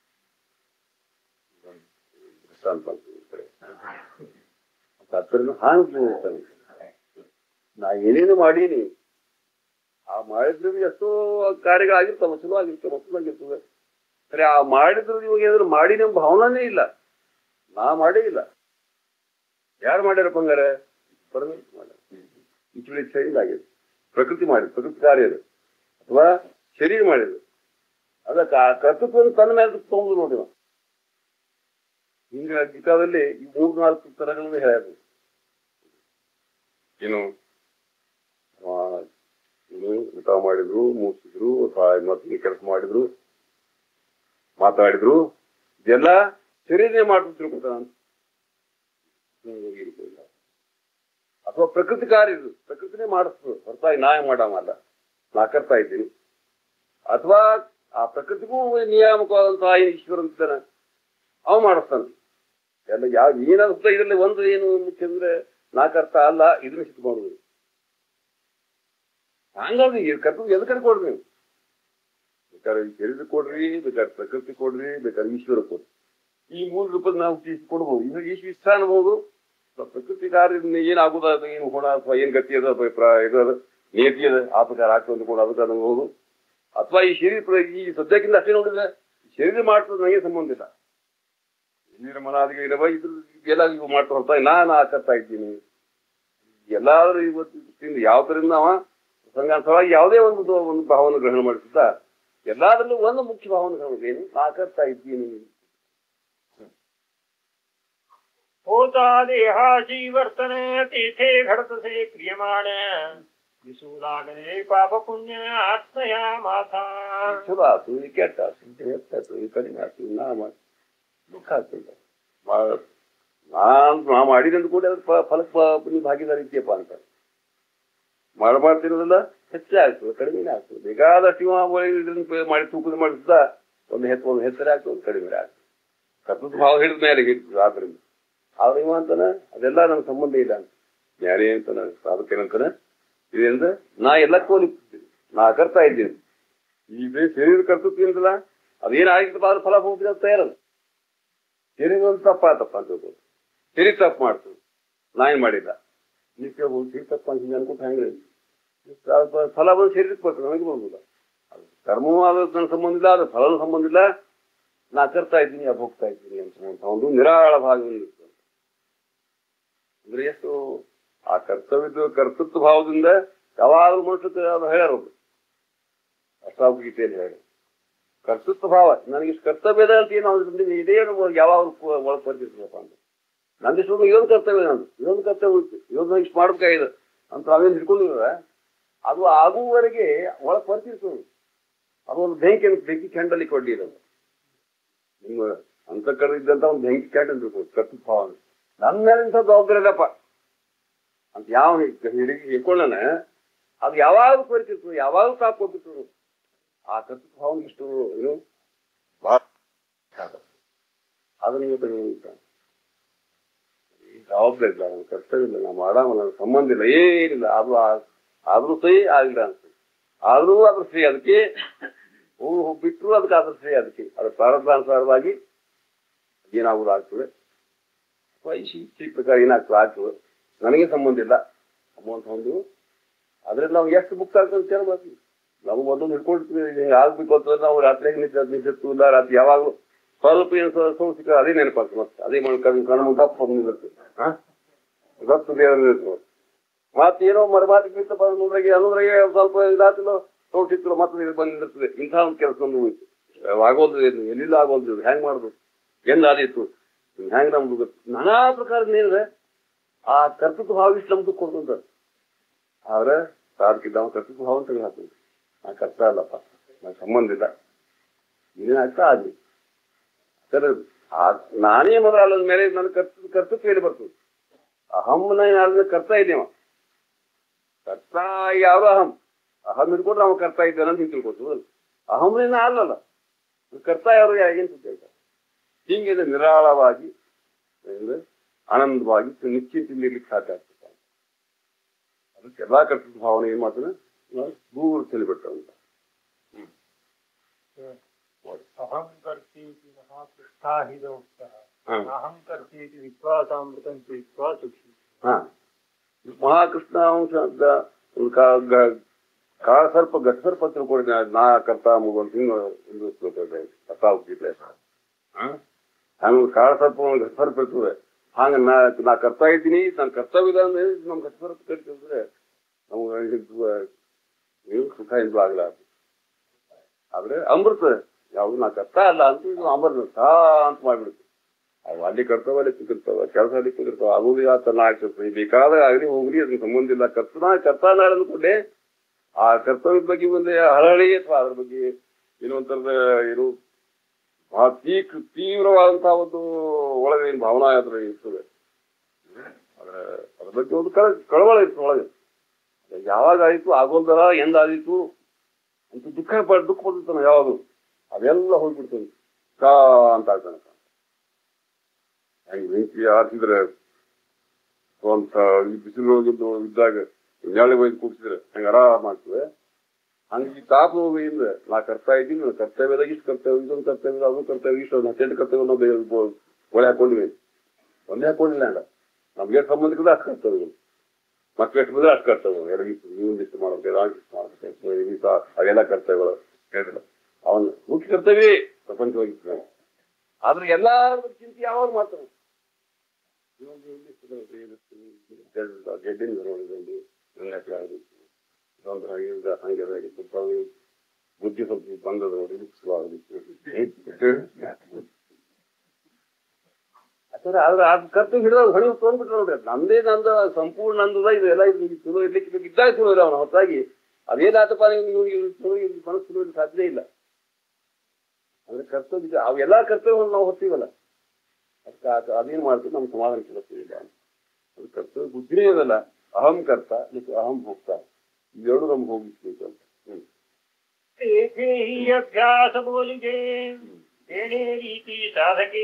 ದೃಷ್ಟಾಂತ ಅಂತ ಹೇಳ್ತಾರೆ. ಮತ್ತೆ ಹತ್ತರಿಂದ ಹಾಂಗ್ ಹೋಗ್ತಾನೆ ನಾ ಏನೇನು ಮಾಡೀನಿ ಆ ಮಾಡಿದ್ರೆ ಎಷ್ಟೋ ಕಾರ್ಯಗಳಾಗಿರ್ತಾವ ಚಲೋ ಆಗಿರ್ತವೆ ಮಕ್ಕಳಾಗಿರ್ತವೆ ಸರಿ ಆ ಮಾಡಿದ್ರು ಇವಾಗ ಏನಾದ್ರು ಮಾಡಿ ನಮ್ಮ ಭಾವನಾನೇ ಇಲ್ಲ ನಾ ಮಾಡೇ ಇಲ್ಲ ಯಾರು ಮಾಡ್ಯಾರಪ್ಪ ಹಂಗಾರೆ ಪರಮೇಶ್ವರ ಮಾಡ್ಯಾರ ಇಚುಳಿ ಚೇಂಜ್ ಆಗಿದೆ ಪ್ರಕೃತಿ ಮಾಡಿದ್ ಪ್ರಕೃತಿ ಕಾರ್ಯ ಅದು ಅಥವಾ ಶರೀರ ಮಾಡಿದ್ರು ಅದಕ್ಕೆ ಆ ಕರ್ತೃತ್ವವನ್ನು ತನ್ನ ಮೇಲೆ ತಗೊಂಡು ನೋಡಿ ನಾವು. ಹಿಂಗ ಗೀತಾದಲ್ಲಿ ಈ ಮೂರ್ ನಾಲ್ಕು ತರಗಳನ್ನು ಹೇಳ್ಯಾರ ಏನು ಆ, ಏನು ಊಟ ಮಾಡಿದ್ರು ಮೂಸಿದ್ರು ಅಥವಾ ಮತ್ತೆ ಕೆಲಸ ಮಾಡಿದ್ರು ಮಾತಾಡಿದ್ರು ಇದೆಲ್ಲ ಶರೀರನೇ ಮಾಡ್ತು ತಿಳ್ಕೊತಾನ ಅಂತ ಹ್ಮ್, ಹೋಗಿರ್ಬೋದು. ಅಥವಾ ಪ್ರಕೃತಿ ಕಾರ್ಯ ಇದು ಪ್ರಕೃತಿನೇ ಮಾಡಿಸ್ತದೆ ಹೊರತಾಗಿ ನಾ ಮಾಡಮಲ್ಲ ನಾ ಕರ್ತಾ ಇದ್ದೀನಿ ಅಥವಾ ಆ ಪ್ರಕೃತಿಗೂ ನಿಯಾಮಕವಾದಂತಹ ಏನು ಈಶ್ವರ ಅಂತಾನೆ ಅವ ಮಾಡಿಸ್ತಾನೆ ಎಲ್ಲ ಯಾವ ಏನಾಗುತ್ತೆ ಇದರಲ್ಲಿ ಒಂದು ಏನು ಮುಖ್ಯ ಅಂದ್ರೆ ನಾ ಕರ್ತ ಅಲ್ಲ ಇದನ್ನ ಸಿಟ್ಟು ಮಾಡುದು ಹಂಗಾಗಿ ಈ ಕರ್ತವ್ಯ ಎದಕ್ಕೆ ಕೊಡ್ರಿ ನೀವು ಬೇಕಾದ್ರೆ ಈ ಶರೀರ ಕೊಡ್ರಿ ಬೇಕಾದ್ರೆ ಪ್ರಕೃತಿ ಕೊಡ್ರಿ ಬೇಕಾದ್ರೆ ಈಶ್ವರ ಕೊಡ್ರಿ ಈ ಮೂರು ರೂಪದ ನಾವು ತೀಸಿ ಕೊಡ್ಬೋದು ಇದು ಈಶ್ ಇಷ್ಟ ಅನ್ಬೋದು ಅಥವಾ ಪ್ರಕೃತಿ ಕಾರ್ಯದಿಂದ ಏನಾಗುದ ಅದು ಏನು ಗುಣ ಅಥವಾ ಏನ್ ಗತಿ ಅದ ಅಥವಾ ಪ್ರ- ಇದು ಅದ ನಿಯತಿ ಅದ ಆ ಪ್ರಕಾರ ಆಗ್ತದೆ ಕೂಡ ಅದಕ್ಕೆ ಅನ್ಬೋದು ಅಥವಾ ಈ ಶರೀರ ಪ್ರ- ಈ ಸದ್ಯಕ್ಕಿಂತ ಅಷ್ಟೇ ನೋಡಿದ್ರೆ ಈ ಶರೀರ ಮಾಡ್ತದೆ ನನಗೆ ಸಂಬಂಧ ಇಲ್ಲ ಶರೀರ ಮನಾದಿಗೆ ಇರವ ಇದ್ರ ಎಲ್ಲ ಇವು ಮಾಡ್ತಾ ಹೊರತಾ ನಾನು ಆಕರ್ತಾ ಇದ್ದೀನಿ ಎಲ್ಲಾದ್ರೂ ಇವತ್ತು ದೃಷ್ಟಿಯಿಂದ ಯಾವ ತರದಿಂದ ಅವ ಸಂಘಾಂತವಾಗಿ ಯಾವುದೇ ಒಂದು ದೊ- ಒಂದು ಭಾವವನ್ನು ಗ್ರಹಣ ಮಾಡಿಸುತ್ತಾ ಎಲ್ಲಾದ್ರಲ್ಲೂ ಒಂದು ಮುಖ್ಯ ಭಾವನೆ ಗ್ರಹಣ ಏನು ನಾ ಆಕರ್ತಾ ಇದ್ದೀನಿ
होता देहाची वर्तन तेथे घडतसे क्रियमाण दिसू लागले पाप पुण्य आत्मया माथा
ಚಲೋ ಆತು ಈ ಕೆಟ್ಟ ಆತು ಇದು ಹೆಚ್ಚಾಯ್ತು ಈ ಕಡಿಮೆ ಆತು ನಾ ಮಾಡಿ ದುಃಖ ಆಗ್ತದೆ ಮಾ- ನಾನ್ ನಾ ಮಾಡಿದಂತ ಕೂಡ ಅದ್ರ ಪ- ಫಲಕ್ಕೆ ಪ- ನೀವು ಭಾಗಿದಾರ ಇದೆಯಪ್ಪ ಅಂತ ಮಾಡ ಮಾಡ್ತಿರೋದಿಲ್ಲ ಹೆಚ್ಚೇ ಆಗ್ತದೆ ಕಡಿಮೆನೇ ಆಗ್ತದೆ ಬೇಕಾದಷ್ಟು ಇವ ಒಳಗೆ ಇದನ್ನ ಪೇ- ಮಾಡಿ ತೂಕದ ಮಾಡಿಸ್ದ ಒಂದು ಹೆತ್ ಒಂದು ಹೆಸರೇ ಆಗ್ತದೆ ಒಂದು ಕಡಿಮೆ ಆಗ್ತದೆ ಕರ್ತೃತ್ವ ಭಾವ ಹಿಡಿದ ಮೇಲೆ ಹಿಡಿತದೆ ಆದ್ರಿಂದ ಆದ್ರೆ ಇವ ಅಂತಾನ ಅದೆಲ್ಲ ನನ್ನ ಸಂಬಂಧ ಇಲ್ಲ ಅಂತ ಯಾರೇ ಅಂತಾನ ಸಾಧಕೇನಂತಾನ ಇದರಿಂದ ನಾ ಎಲ್ಲಕ್ಕೂ ನಿಂತಿದ್ದೀನಿ ನಾ ಕರ್ತಾ ಇದ್ದೀನಿ ಈ ಬೇ ಶರೀರ ಕರ್ತೃತ್ವ ಅಂತಲ್ಲ ಅದೇನಾಗಿರ್ತಪ್ಪ ಅದ್ರ ಫಲ ಹೋಗ್ಬಿಟ್ಟು ಅಂತ ಇರಲ್ಲ ಶರೀರ ಒಂದು ತಪ್ಪಾತಪ್ಪ ಅಂತ ಹೇಳ್ಬೋದು ಶರೀರ ತಪ್ಪು ಮಾಡ್ತು ನಾ ಏನ್ ಮಾಡಿಲ್ಲ ನೀವು ಕೇಳ್ಬೋದು ಶರೀರ ತಪ್ಪ ಅಂತ ಹಿಂಗೆ ಅನ್ಕೊಂತ ಹೆಂಗೆ ಅದ್ರ ಫಲ ಬಂದು ಶರೀರಕ್ಕೆ ಬರ್ತದೆ ನನಗೆ ಬರ್ಬೋದ ಅದು ಕರ್ಮವೂ ಆದ ನನ್ನ ಸಂಬಂಧ ಇಲ್ಲ ಅದ್ರ ಫಲನೂ ಸಂಬಂಧ ಇಲ್ಲ ನಾ ಕರ್ತಾ ಇದ್ದೀನಿ ಅದು ಹೋಗ್ತಾ ಇದ್ದೀನಿ ಅಂತ ಒಂದು ನಿರಾಳ ಭಾಗವನ್ನು ಇರ್ತದೆ ಅಂದ್ರೆ ಎಷ್ಟು ಆ ಕರ್ತವ್ಯದ ಕರ್ತೃತ್ವ ಭಾವದಿಂದ ಯಾವಾಗಲೂ ಮನುಷ್ಯ ಅದು ಹೇಳ್ಯಾರ ಒಬ್ರು ಅಷ್ಟಾಗೀತೆಯಲ್ಲಿ ಹೇಳಿ ಕರ್ತೃತ್ವ ಭಾವ ನನಗೆ ಇಷ್ಟು ಕರ್ತವ್ಯ ಇದೆ ಅಂತ ಏನು ಅವ್ರು ಇದೇ ಯಾವಾಗ ಒಳಗೆ ಬರ್ತಿರ್ತದಪ್ಪ ಅಂತ ನಂದಿಷ್ಟು ಇದೊಂದು ಕರ್ತವ್ಯ ನಂದು ಇದೊಂದು ಕರ್ತವ್ಯ ಉಂಟು ಇದೊಂದು ಇಷ್ಟು ಮಾಡ್ಬೇಕಾಗಿದೆ ಅಂತ ನಾವೇನು ಹಿಡ್ಕೊಂಡಿದ್ರೆ ಅದು ಆಗುವವರೆಗೆ ಒಳಗೆ ಬರ್ತಿರ್ತದೆ ಅದು ಒಂದು ಬೆಂಕಿ ಬೆಂಕಿ ಕೆಂಡಲ್ಲಿ ಕೊಟ್ಟಿರೋದು ನಿಮ್ಮ ಅಂತಃಕರಣ ಇದ್ದಂತ ಒಂದು ಬೆಂಕಿ ಕ್ಯಾಂಡಲ್ ಇರ್ಬೋದು ಕರ್ತೃತ್ವ ಭಾವ ನನ್ನ ಮೇಲೆ ಇಂಥ ಜವಾಬ್ದಾರಿ ಇಲ್ಲಪ್ಪ ಅಂತ ಯಾವ ಹಿಡಿ ಹಿಡ್ಕೊಳ್ಳೋಣ ಅದು ಯಾವಾಗ ಬರ್ತಿರ್ತದೆ ಯಾವಾಗ ತಾಪ್ ಹೋಗ್ತಿರ್ತದೆ ಆ ಕರ್ತೃತ್ವ ಭಾವನೆ ಇಷ್ಟು ಏನು ಬಹಳ ಅದನ್ನ ಇವತ್ತು ನೀವು ಈ ಜವಾಬ್ದಾರಿ ಇಲ್ಲ ನನ್ನ ಕರ್ತವ್ಯ ಇಲ್ಲ ನಾ ಮಾಡಾಮ ನನ್ನ ಸಂಬಂಧ ಇಲ್ಲ ಏನಿಲ್ಲ ಅದು ಆ- ಆದ್ರೂ ಸಹಿ ಆಗಿಲ್ಲ ಅಂತ ಆದ್ರೂ ಅದ್ರ ಸಹಿ ಅದಕ್ಕೆ ಹೋಗಿ ಬಿಟ್ಟರು ಅದಕ್ಕೆ ಅದ್ರ ಸಹಿ ಅದಕ್ಕೆ ಅದ್ರ ಪ್ರಾರಂಭಾನುಸಾರವಾಗಿ ಏನಾಗುವುದು ಆಗ್ತದೆ ಅಥವಾ ಈ ಶಿ- ಈ ಪ್ರಕಾರ ಏನಾಗ್ತದೆ ಆಗ್ತದೆ ನನಗೆ ಸಂಬಂಧ ಇಲ್ಲ ಅಮೌಂಟ್ ಒಂದು ಅದ್ರಲ್ಲಿ ನಾವು ಎಷ್ಟು ಬುಕ್ ಆಗ್ತದೆ ಅಂತ ಹೇಳ್ಬೇಕು ನಾವು ಮೊದಲು ಹಿಡ್ಕೊಳ್ತೀವಿ ಹಿಂಗೆ ಆಗ್ಬೇಕು ಅಂತಂದ್ರೆ ನಾವು ರಾತ್ರಿ ನಿದ್ದೆ ನಿದ್ದೆ ಇಲ್ಲ ರಾತ್ರಿ ಯಾವಾಗಲೂ ಸ್ವಲ್ಪ ಏನು ಸೌಂಡ್ ಸಿಕ್ಕ ಅದೇ ನೆನಪಾಗ್ತದೆ ಮತ್ತೆ ಅದೇ ಮಾಡಿ ಕಣ್ಣು ಕಣ್ಣು ದಪ್ಪ ನಿಲ್ಲುತ್ತೆ ಹಾ ದಪ್ಪ ದೇವರು ಇರ್ತದೆ ಮತ್ತೆ ಏನೋ ಮರಮಾತಿ ಬಿತ್ತ ಅನ್ನೋದ್ರಾಗೆ ಅನ್ನೋದ್ರಾಗೆ ಸ್ವಲ್ಪ ಇದಾತಿಲ್ಲ ಸೌಂಡ್ ಸಿಕ್ಕಿಲ್ಲ ಮತ್ತೆ ಇದು ಬಂದು ನಿಲ್ತದೆ ಇಂಥ ಒಂದು ಕೆಲಸ ಒಂದು ಹೋಯ್ತು ಆಗೋದು ಏನು ಎಲ್ಲಿಲ್ಲ ಆಗೋದು ಇದು ಹೆಂಗ್ ಮಾಡುದು ಎಂದ ಆದೀತು ಹೆಂಗ್ ನಮ್ದು ಗೊತ್ತು. ನಾನಾ ಪ್ರಕಾರದ ಏನಿದೆ ಆ ಕರ್ತೃತ್ವ ಭಾವ ಇಷ್ಟು ನಮ್ದು ಕೊಡ್ತಂತ ಆದ್ರೆ ಸಾಧಕಿದ್ದ ಅವ್ನು ಕರ್ತೃತ್ವ ಭಾವ ಅಂತ ಹಾಕ್ತೀನಿ ನಾ ಕರ್ತ ಅಲ್ಲಪ್ಪ ನಾ ಸಂಬಂಧ ಇಲ್ಲ ಏನಾಗ್ತಾ ಆಗ್ಲಿ ಸರ್ ನಾನೇ ಮೊದಲ ಅಲ್ಲದ ಮೇಲೆ ನನ್ನ ಕರ್ತ ಕರ್ತೃತ್ವ ಹೇಳಿ ಬರ್ತದೆ ಅಹಂನ ಯಾರ ಕರ್ತಾ ಇದ್ದೇವ ಕರ್ತಾ ಯಾವ ಅಹಂ ಅಹಂ ಹಿಡ್ಕೊಂಡ್ರೆ ಅವ ಕರ್ತಾ ಇದ್ದಾನೆ ಅಂತ ತಿಳ್ಕೊತು ಅಹಂನ ಅಲ್ಲಲ್ಲ ಕರ್ತಾ ಯಾರು ಏನ್ ಸುದ್ದಿ ಆಯ್ತಾ ಹೀಗೆ ನಿರಾಳವಾಗಿ ಅಂದ್ರೆ ಆನಂದವಾಗಿ ನಿಶ್ಚಿಂತೆಯಿಂದ ಇರ್ಲಿಕ್ಕೆ ಸಾಧ್ಯ ಆಗ್ತದೆ ಅದಕ್ಕೆ ಎಲ್ಲಾ ಕರ್ತೃತ್ವ ಭಾವನೆ ಏನ್ ಮಾಡ್ತಾನೆ ದೂರ ಚೆಲ್ಲಿಬಿಟ್ಟ ಅಂತ
अहं कर्तीति महापृष्ठाहिदोक्तः
ಹಾ.
अहं कर्तीति विश्वासामृतं पीत्वा सुखी
ಹಾ ಮಹಾಕೃಷ್ಣ ಅಂಶ ಅಂತ ಒಂದು ಕಾ- ಗ- ಕಾಳ ಸರ್ಪ ಘಟ ಸರ್ಪ ತಿಳ್ಕೊಂಡಿದ್ದೆ ನಾ ಕರ್ತಾ ಮುಗೊಂದು ಹಿಂಗ ಒಂದು ಕರ್ತಾ ಹೋಗ್ತಿದ್ದೆ ಹಂಗ ಕಾಳ ಸರ್ಪ ಒಂದು ಘಟ ಸರ್ಪ ಇರ್ತದೆ ಹಂಗ ನಾ ನಾ ಕರ್ತಾ ಇದ್ದೀನಿ ನಾನು ಕರ್ತವ್ಯ ಅಂದ್ರೆ ನಮ್ ಘಟ ಸರ್ಪ ಕರಿತಿದ್ರೆ ನಮ್ಗೆ ನೀವು ಸುಖ ಎಂದು ಆಗ್ಲ ಆದ್ರೆ ಅಮೃತ ಯಾವ್ದು ನಾ ಕರ್ತಾ ಅಲ್ಲ ಅಂತ ಇದು ಅಮೃತ ಸಾ ಅಂತ ಮಾಡ್ಬಿಡುತ್ತೆ ಅವು ಅಲ್ಲಿ ಕರ್ತವ್ಯ ಅಲ್ಲಿ ಕೂತಿರ್ತಾವ ಕೆಲಸ ಅಲ್ಲಿ ಕೂತಿರ್ತಾವ ಆಗುದು ಆತನ ಆಗ್ತಿರ್ತದೆ ಬೇಕಾದ ಆಗಲಿ ಹೋಗ್ಲಿ ಅದಕ್ಕೆ ಸಂಬಂಧ ಇಲ್ಲ ಕರ್ತನ ಕರ್ತಾನ ಅಂದ್ಕೊಂಡೆ ಆ ಕರ್ತವ್ಯದ ಬಗ್ಗೆ ಒಂದು ಹರಳಿ ಅಥವಾ ಅದ್ರ ಬಗ್ಗೆ ಏನೋ ಒಂಥರದ ಏನು ಬಹಳ ತೀಕ್ ತೀವ್ರವಾದಂತಹ ಒಂದು ಒಳಗೆ ಏನು ಭಾವನಾ ಅದ್ರ ಇರ್ತದೆ ಅದ್ರ ಅದ್ರ ಬಗ್ಗೆ ಒಂದು ಕಳ ಕಳವಳ ಇರ್ತದೆ ಒಳಗೆ ಯಾವಾಗ ಆಯಿತು ಆಗೋಲ್ದಲ್ಲ ಎಂದಾದೀತು ಅಂತ ದುಃಖ ಪಡ್ ದುಃಖ ಪಡ್ತಾನೆ ಯಾವಾಗ ಅದೆಲ್ಲ ಹೋಗ್ಬಿಡ್ತಾನೆ ಕಾ ಅಂತ ಆಗ್ತಾನೆ ಹಂಗೆ ಬೆಂಕಿ ಆರಿಸಿದ್ರೆ ಸ್ವಂತ ಈ ಬಿಸಿಲು ಇದ್ದಾಗ ನೆರಳಿ ಒಯ್ದು ಕೂಡಿಸಿದ್ರೆ ಹಂಗೆ ಆರಾಮ ಆಗ್ತದೆ ಹಂಗೆ ಈ ತಾಪ ಹೋಗಿಂದ ನಾ ಕರ್ತಾ ಇದ್ದೀನಿ ನನ್ನ ಕರ್ತವ್ಯದಾಗ ಇಷ್ಟು ಕರ್ತವ್ಯ ಇದೊಂದು ಕರ್ತವ್ಯ ಅದೊಂದು ಕರ್ತವ್ಯ ಇಷ್ಟು ಒಂದು ಹತ್ತೆಂಟು ಕರ್ತವ್ಯ ನಾವು ಬೇರೆ ಬೊ- ಒಳೆ ಹಾಕೊಂಡಿವಿ ಒಂದೇ ಹಾಕೊಂಡಿಲ್ಲ ಅಣ್ಣ ನಮ್ಗೆ ಸಂಬಂಧಿಕದ ಅಷ್ಟು ಕರ್ತವ್ಯಗಳು ಮಕ್ಳು ಎಷ್ಟು ಬಂದ್ರೆ ಅಷ್ಟು ಕರ್ತವ್ಯ ಎರಗಿತ್ತು ಇವೊಂದಿಷ್ಟು ಮಾಡ್ಬೇಕು ರಾಗಿಷ್ಟು ಮಾಡ್ಬೇಕು ಈ ಸ- ಅವೆಲ್ಲ ಕರ್ತವ್ಯಗಳು ಹೇಳಿಲ್ಲ ಅವನು ಮುಖ್ಯ ಕರ್ತವ್ಯ ಪ್ರಪಂಚವಾಗಿತ್ತು ಆದ್ರೆ ಎಲ್ಲಾ ಚಿಂತೆ ಯಾವಾಗ ಮಾಡ್ತಾನೆ ಇನ್ನೊಂದು ಇಂಗ್ಲಿಷ್ ಗೆಡ್ಡಿನ ನೋಡಿದಲ್ಲಿ ಇದೊಂದು ಹಾಗೆ ಇದು ಹಂಗೆ ಹಾಗೆ ಸ್ವಲ್ಪ ಬುದ್ಧಿ ಸ್ವಲ್ಪ ಬಂದದ ನೋಡಿ ಯಾಕಂದ್ರೆ ಆದ್ರೆ ಅದ್ ಕರ್ತವ್ಯ ಹಿಡಿದ ಹೊಳಿ ತೊಗೊಂಡ್ಬಿಟ್ರೆ ನೋಡ್ರಿ ನಂದೇ ನಂದ ಸಂಪೂರ್ಣ ನಂದದ ಇದು ಎಲ್ಲ ಇದು ಚಲೋ ಇರ್ಲಿಕ್ಕೆ ಬೇಕು ಇದ್ದಾಗ ಚಲೋ ಇಲ್ಲ ಅವನು ಹೊರತಾಗಿ ಅದೇನಾತಪ್ಪ ನೀವು ಚಲೋ ಇಲ್ಲಿ ಮನಸ್ಸು ಚಲೋ ಇರ್ಲಿಕ್ಕೆ ಸಾಧ್ಯ ಇಲ್ಲ ಅಂದ್ರೆ ಕರ್ತವ್ಯ ಇದೆ. ಅವೆಲ್ಲಾ ಕರ್ತವ್ಯವನ್ನು ನಾವು ಹೊತ್ತೀವಲ್ಲ ಅದಕ್ಕೆ ಆತ ಅದೇನ್ ಮಾಡ್ತೀವಿ ನಮ್ಮ ಸಮಾಧಾನ ಕೆಲಸ ಇಲ್ಲ ಅದು ಕರ್ತವ್ಯ ಬುದ್ಧಿನೇ ಇದಲ್ಲ ಅಹಂ ಕರ್ತ ಇದಕ್ಕೆ ಅಹಂ ಭೋಕ್ತ ಇವೆರಡು ನಮ್ಗೆ ಹೋಗಿಸ್ಬೇಕು ಅಂತ ಹ್ಮ್
ಏಕೆ ಹಿ ಅಭ್ಯಾಸ ಬೋಲಿಗೆ ಏನೇ ರೀತಿ ಸಾಧಕೆ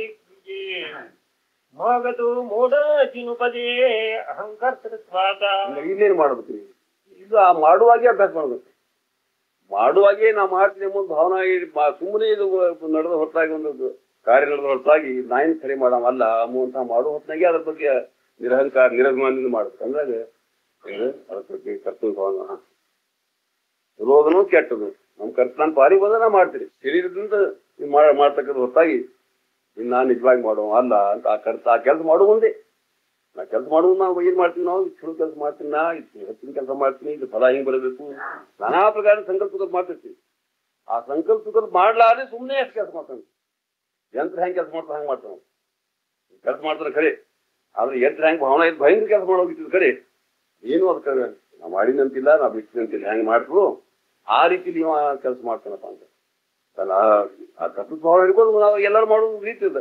ಮಗದು ಮೂಢ ಚಿನುಪದೇ ಅಹಂಕರ್ತೃತ್ವಾದ
ಇಲ್ಲ, ಇನ್ನೇನು ಮಾಡ್ಬೇಕ್ರಿ ಇದು ಆ ಮಾಡುವಾಗೆ ಅಭ್ಯಾಸ ಮಾಡ್ಬೇಕು ಮಾಡುವಾಗೆ ನಾ ಮಾಡ್ತೀನಿ ಎಂಬ ಭಾವನೆ ಸುಮ್ಮನೆ ಇದು ನಡೆದ ಹೊರತಾಗಿ ಒಂದು ಕಾರ್ಯ ನಡೆದ ಹೊರತಾಗಿ ನಾಯಿನ ಸರಿ ಮಾಡವಲ್ಲ ಅಂತ ಮಾಡೋ ಹೊತ್ತಿನಾಗೆ ಅದ್ರ ಬಗ್ಗೆ ನಿರಹಂಕಾರ ನಿರಭಿಮಾನದಿಂದ ಮಾಡ್ಬೇಕು ಅಂದಾಗ ಏನು ಅದ್ರ ಬಗ್ಗೆ ಕರ್ತವ್ಯ ಭಾವನ ಹಾ. ಚಲೋದನು ಕೆಟ್ಟದು ನಮ್ ಕರ್ತ ನಾನು ಪಾರಿ ಬಂದ ನಾ ಮಾಡ್ತೀನಿ ಶರೀರದಿಂದ ಇದು ಮಾಡ ಮಾಡ್ತಕ್ಕಂಥ ಹೊರತಾಗಿ ಇನ್ನು ನಾನು ನಿಜವಾಗಿ ಮಾಡೋ ಅಲ್ಲ ಅಂತ ಆ ಕರ್ತ ಆ ಕೆಲಸ ಮಾಡೋ ಮುಂದೆ ನಾ ಕೆಲಸ ಮಾಡೋದು ನಾವು ಏನ್ ಮಾಡ್ತೀವಿ ನಾವು ಚಲೋ ಕೆಲಸ ಮಾಡ್ತೀನಿ ನಾ ಇದು ಹೆಚ್ಚಿನ ಕೆಲಸ ಮಾಡ್ತೀನಿ ಇದು ಫಲ ಹಿಂಗ್ ಬರಬೇಕು ನಾನಾ ಪ್ರಕಾರ ಸಂಕಲ್ಪಗಳು ಮಾಡ್ತಿರ್ತೀವಿ ಆ ಸಂಕಲ್ಪಗಳು ಮಾಡ್ಲಾರ್ದೆ ಸುಮ್ಮನೆ ಎಷ್ಟು ಕೆಲಸ ಮಾಡ್ತಾನೆ ಯಂತ್ರ ಹೆಂಗ್ ಕೆಲಸ ಮಾಡ್ತಾನೆ ಹಂಗ್ ಮಾಡ್ತಾನೆ ಕೆಲಸ ಮಾಡ್ತಾನೆ ಖರೆ ಆದ್ರೆ ಯಂತ್ರ ಹೆಂಗ್ ಭಾವನೆ ಇದು ಭಯಂಕರ ಕೆಲಸ ಮಾಡೋಗಿತ್ತು ಖರೆ ಏನು ಅದಕ್ಕೆ ನಾ ಮಾಡಿನಂತಿಲ್ಲ ನಾ ಬಿಟ್ಟಿನಂತಿಲ್ಲ ಹೆಂಗ್ ಮಾಡ್ತು ಆ ರೀತಿಲಿ ಇವ ಕೆಲಸ ಮಾಡ್ತಾನಪ್ಪ ಅಂತ ತನ್ನ ಆ- ಆ ತತ್ವ ಭಾವನೆ ಹಿಡ್ಕೊಂಡು ನಾವು ಎಲ್ಲರೂ ಮಾಡೋದು ರೀತಿ ಇದೆ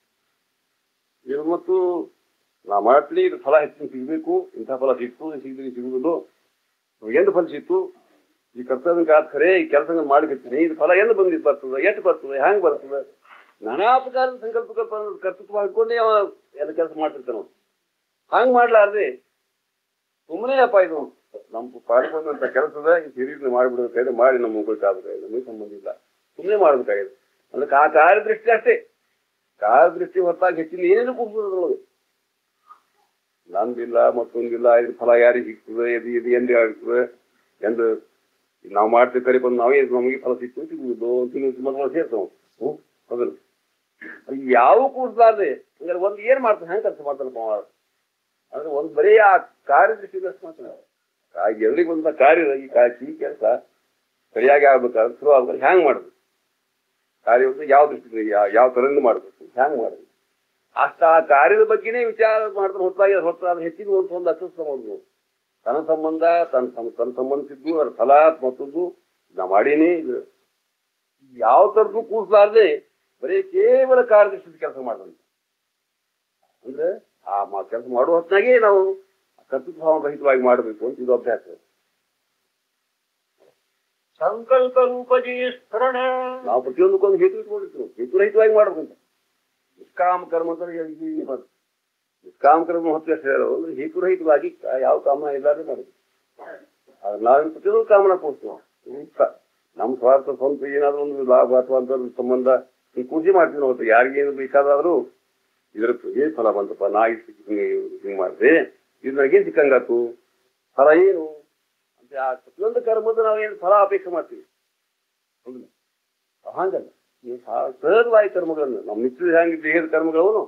ಇದು ಮತ್ತು ನಾ ಮಾಡ್ತೀನಿ ಇದು ಫಲ ಹೆಚ್ಚಿನ ಸಿಗ್ಬೇಕು ಇಂಥ ಫಲ ಸಿಕ್ತು ಸಿಗಲಿ ಸಿಗುವುದು ಎಂದು ಫಲ ಸಿಕ್ತು ಈ ಕರ್ತವ್ಯ ಆದ ಖರೆ ಈ ಕೆಲಸ ಮಾಡಿಬಿಡ್ತೀನಿ ಇದು ಫಲ ಎಂದು ಬಂದಿದ್ದು ಬರ್ತದೆ ಎಷ್ಟು ಬರ್ತದೆ ಹ್ಯಾಂಗ್ ಬರ್ತದೆ ನಾನಾ ಪ್ರಕಾರದ ಸಂಕಲ್ಪ ಕಲ್ಪ ಕರ್ತೃತ್ವ ಮಾಡ್ಕೊಂಡೇ ಅವ ಎಲ್ಲ ಕೆಲಸ ಮಾಡ್ತಿರ್ತಾನ ಅವ್ನು. ಹಂಗ್ ಮಾಡ್ಲಾರ್ದೆ ಸುಮ್ಮನೆ ಅಪ್ಪ ಇದು ನಮ್ಮ ಪಾಡಿ ಬಂದಂತ ಕೆಲಸದ ಈ ಹಿರಿಯರನ್ನ ಮಾಡಿಬಿಡ್ಬೇಕಾದ್ರೆ ಮಾಡಿ ನಮ್ಮ ಹೋಗ್ಬೇಕಾದ್ರೆ ನಮಗೆ ಸಂಬಂಧ ಇಲ್ಲ ಸುಮ್ಮನೆ ಮಾಡ್ಬೇಕಾಗಿದೆ ಅದಕ್ಕೆ ಆ ಕಾರ್ಯದೃಷ್ಟಿ ಅಷ್ಟೇ ಕಾರ್ಯದೃಷ್ಟಿ ಹೊರತಾಗಿ ಹೆಚ್ಚಿನ ಏನೇನು ಕೂಗ್ತದೆ ಅದ್ರೊಳಗೆ ನಂದಿಲ್ಲ ಮತ್ತೊಂದಿಲ್ಲ ಇದ್ರ ಫಲ ಯಾರಿಗೆ ಸಿಗ್ತದೆ ಇದು ಇದು ಎಂದು ಆಗ್ತದೆ ಎಂದು ನಾವು ಮಾಡ್ತೀವಿ ಕರಿ ಬಂದು ನಾವೇ ನಮಗೆ ಫಲ ಸಿಕ್ತು ಸಿಗುವುದು ತಿಂಗಳು ಮಕ್ಕಳು ಸೇರ್ತಾವ ಹ್ಞೂ ಹೌದಲ್ಲ ಅದು ಯಾವ ಕೂಡ್ಲಾರ್ದೆ ಹಂಗಾರೆ ಒಂದು ಏನ್ ಮಾಡ್ತಾನೆ ಹೆಂಗ್ ಕೆಲಸ ಮಾಡ್ತಾನಪ್ಪ ಅವ? ಅಂದ್ರೆ ಒಂದ್ ಬರೀ ಆ ಕಾರ್ಯದೃಷ್ಟಿಯಿಂದ ಅಷ್ಟು ಮಾಡ್ತಾನೆ ಆ ಎಲ್ರಿಗೂ ಬಂದ ಕಾರ್ಯ ಈ ಕಾ ಈ ಕೆಲಸ ಸರಿಯಾಗಿ ಆಗ್ಬೇಕಾದ್ರೆ ಶುರು ಆಗ್ಬೇಕು ಹ್ಯಾಂಗ್ ಮಾಡ್ಬೇಕು ಕಾರ್ಯವನ್ನು ಯಾವ ದೃಷ್ಟಿಯಿಂದ ಯಾವ ಯಾವ ತರದಿಂದ ಮಾಡ್ಬೇಕು ಹ್ಯಾಂಗ್ ಮಾಡ್ಬೇಕು ಅಷ್ಟ ಆ ಕಾರ್ಯದ ಬಗ್ಗೆನೇ ವಿಚಾರ ಮಾಡ್ತಾನೆ ಹೊತ್ತಾಗಿ ಹೊತ್ತ ಹೆಚ್ಚಿನ ಒಂದು ಒಂದು ಅಸ್ತಿತ್ವ ಮಾಡ್ಬೋದು ತನ್ನ ಸಂಬಂಧ ತನ್ನ ಸಂ- ತನ್ನ ಸಂಬಂಧಿಸಿದ್ದು ಅದ್ರ ಫಲ ಮತ್ತೊಂದು ನಾ ಮಾಡೀನಿ ಇದು ಯಾವ ತರದ್ದು ಕೂಡ್ಲಾರ್ದೆ ಬರೀ ಕೇವಲ ಕಾರ್ಯದೃಷ್ಟಿ ಕೆಲಸ ಮಾಡ್ತಾನೆ ಅಂದ್ರೆ ಆ ಕೆಲಸ ಮಾಡುವ ಹೊತ್ತಿನಾಗೆ ನಾವು ಕರ್ತೃತ್ವ ಭಾವ ರಹಿತವಾಗಿ ಮಾಡಬೇಕು ಅಂತ ಇದು ಅಭ್ಯಾಸ
ಸಂಕಲ್ಪ ರೂಪಜಿ ಸ್ಫುರಣ
ನಾವು ಪ್ರತಿಯೊಂದಕ್ಕೊಂದು ಹೇತು ಇಟ್ಕೊಂಡಿರ್ತೀವಿ ಹೇತು ರಹಿತವಾಗಿ ಮಾಡ್ಬೇಕಂತ ನಿಷ್ಕಾಮ ಕರ್ಮ ಅಂತ ಹೇಳಿ ಇದು ಮಾಡ್ತೀವಿ. ನಿಷ್ಕಾಮ ಕರ್ಮ ಹೊತ್ತು ಅಷ್ಟೇ ಹೇಳೋದು ಅಂದ್ರೆ ಹೇತು ರಹಿತವಾಗಿ ಯಾವ ಕಾಮನ ಇಲ್ಲಾದ್ರೆ ಮಾಡಬೇಕು ಆದ್ರೆ ನಾವೇನು ಪ್ರತಿಯೊಂದು ಕಾಮನ ಕೊಡ್ತೀವಿ ನಮ್ಮ ಸ್ವಾರ್ಥ ಸ್ವಂತ ಏನಾದ್ರು ಒಂದು ಲಾಭ ಅಥವಾ ಅಂತ ಒಂದು ಸಂಬಂಧ ಹಿಂಗ್ ಖುಷಿ ಮಾಡ್ತೀವಿ ನಾವು ಯಾರಿಗೇನು ಬೇಕಾದ್ರೂ ಇದ್ರ ಏನ್ ಫಲ ಬಂತಪ್ಪ ನಾ ಇಷ್ಟು ಹಿಂಗೆ ಹಿಂಗ್ ಮಾಡಿದೆ ಇದು ನನಗೇನ್ ಸಿಕ್ಕಂಗಾತು ಫಲ ಏನು ಅಂತ ಆ ಪ್ರತಿಯೊಂದು ಕರ್ಮದ ನಾವೇನು ಫಲ ಅಪೇಕ್ಷೆ ಮಾಡ್ತೀವಿ ಹೌದಿಲ್ಲ ಹಂಗಲ್ಲ ನೀವು ಸಹ- ಸಹಜವಾಗಿ ಕರ್ಮಗಳನ್ನು ನಮ್ಮ ನಿತ್ಯದ ಹೆಂಗೆ ದೇಹದ ಕರ್ಮಗಳು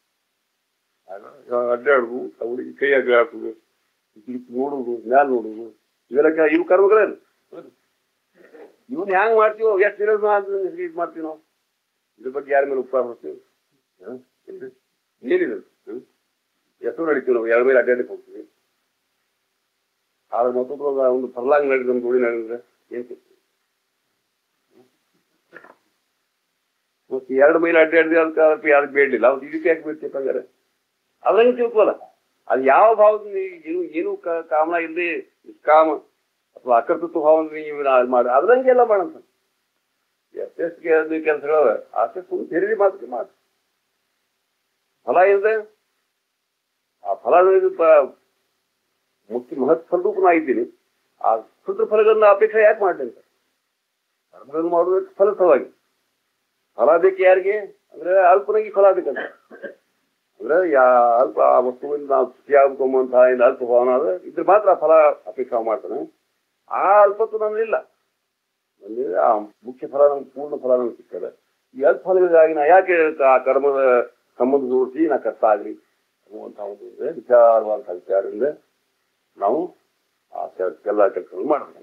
ಅಡ್ಡಾಡುದು ಅವಳಿಗೆ ಕೈ ಅಡ್ಡ ಹಾಕುದು ನೋಡುದು ಮ್ಯಾಲ ನೋಡುದು ಇವೆಲ್ಲ ಕೆ- ಇವು ಕರ್ಮಗಳೇನು ಇವನ್ ಹ್ಯಾಂಗ್ ಮಾಡ್ತೀವೋ ಎಷ್ಟು ದಿನ ಇದು ಮಾಡ್ತೀವಿ ನಾವು ಇದ್ರ ಬಗ್ಗೆ ಯಾರ ಮೇಲೆ ಉಪಕಾರ ಹೊಡ್ತೀವಿ ಹ? ಏನ್ರಿ? ಏನಿದೆ ಹ್ಮ್? ಎಷ್ಟು ನಡೀತೀವಿ ನಾವು ಎರಡು ಮೇಲೆ ಅಡ್ಡಾಡಕ್ಕೆ ಹೋಗ್ತೀವಿ ಆದ್ರೆ ಮತ್ತೊಬ್ಬರು ಒಂದು ಫರ್ಲಾಂಗ್ ನಡೆದ ಒಂದು ಗುಡಿ ನಡೆದ್ರೆ ಏನ್ ಸಿಗ್ತದೆ ಮತ್ತೆ ಎರಡು ಮೈಲ್ ಅಡ್ಡಾಡಿದ್ರೆ ಅದಕ್ಕೆ ಅದಕ್ಕೆ ಯಾರು ಬೇಡಲಿಲ್ಲ ಅವ್ರು ಇದಕ್ಕೆ ಯಾಕೆ ಬಿಡ್ತೀವಿ ಹಂಗಾರೆ ಅದಂಗೆ ತಿಳ್ಕೊಲ್ಲ ಅದು ಯಾವ ಭಾವದಿಂದ ಏನು ಏನು ಕ- ಕಾಮನ ಇಲ್ಲದೆ ಕಾಮ ಅಥವಾ ಅಕರ್ತೃತ್ವ ಭಾವದಿಂದ ನೀವು ನಾ- ಮಾಡಿ ಅದ್ರಂಗೆ ಎಲ್ಲ ಮಾಡಂತ ಎಷ್ಟೆಷ್ಟು ಅದು ಕೆಲಸಗಳು ಅಷ್ಟೇ ಸುಮ್ಮನೆ ತೆರೀರಿ ಮಾತು ಮಾತು ಫಲ ಇಲ್ಲದೆ ಆ ಫಲ ಇದು ಪ- ಮುಖ್ಯ ಮಹತ್ ಫಲರೂಪ ನಾ ಇದ್ದೀನಿ ಆ ಕ್ಷುದ್ರ ಫಲಗಳನ್ನ ಅಪೇಕ್ಷೆ ಯಾಕೆ ಮಾಡಲಿ ಅಂತ ಕರ್ಮಗಳನ್ನು ಮಾಡುವುದಕ್ಕೆ ಫಲಸವಾಗಿ ಫಲ ಬೇಕು ಯಾರಿಗೆ ಅಂದ್ರೆ ಅಲ್ಪನಾಗಿ ಫಲ ಬೇಕಂತ ಅಂದ್ರೆ ಯಾ ಅಲ್ಪ ಆ ವಸ್ತುವಿಂದ ನಾವು ಖುಷಿ ಆಗ್ಬೇಕಂಬಂತಹ ಏನು ಅಲ್ಪ ಭಾವನ ಅದ ಇದ್ರ ಮಾತ್ರ ಫಲ ಅಪೇಕ್ಷೆ ಮಾಡ್ತಾನೆ ಆ ಅಲ್ಪತ್ವ ನನ್ನಿಲ್ಲ ನನಗೆ ಆ ಮುಖ್ಯ ಫಲ ನಮ್ಗೆ ಪೂರ್ಣ ಫಲ ನಮ್ಗೆ ಸಿಗ್ತದೆ ಈ ಅಲ್ಪ ಫಲಗಳಿಗಾಗಿ ನಾ ಯಾಕೆ ಆ ಕರ್ಮದ ಸಂಬಂಧ ಜೋಡಿಸಿ ನಾ ಕಷ್ಟ ಆಗಲಿ ಅನ್ನುವಂತಹ ಒಂದು ಇದೆ ವಿಚಾರವಾದಂತಹ ವಿಚಾರದಿಂದ ನಾವು ಆ ಕೆಲ- ಎಲ್ಲ ಕೆಲಸಗಳು ಮಾಡ್ಬೇಕಂತ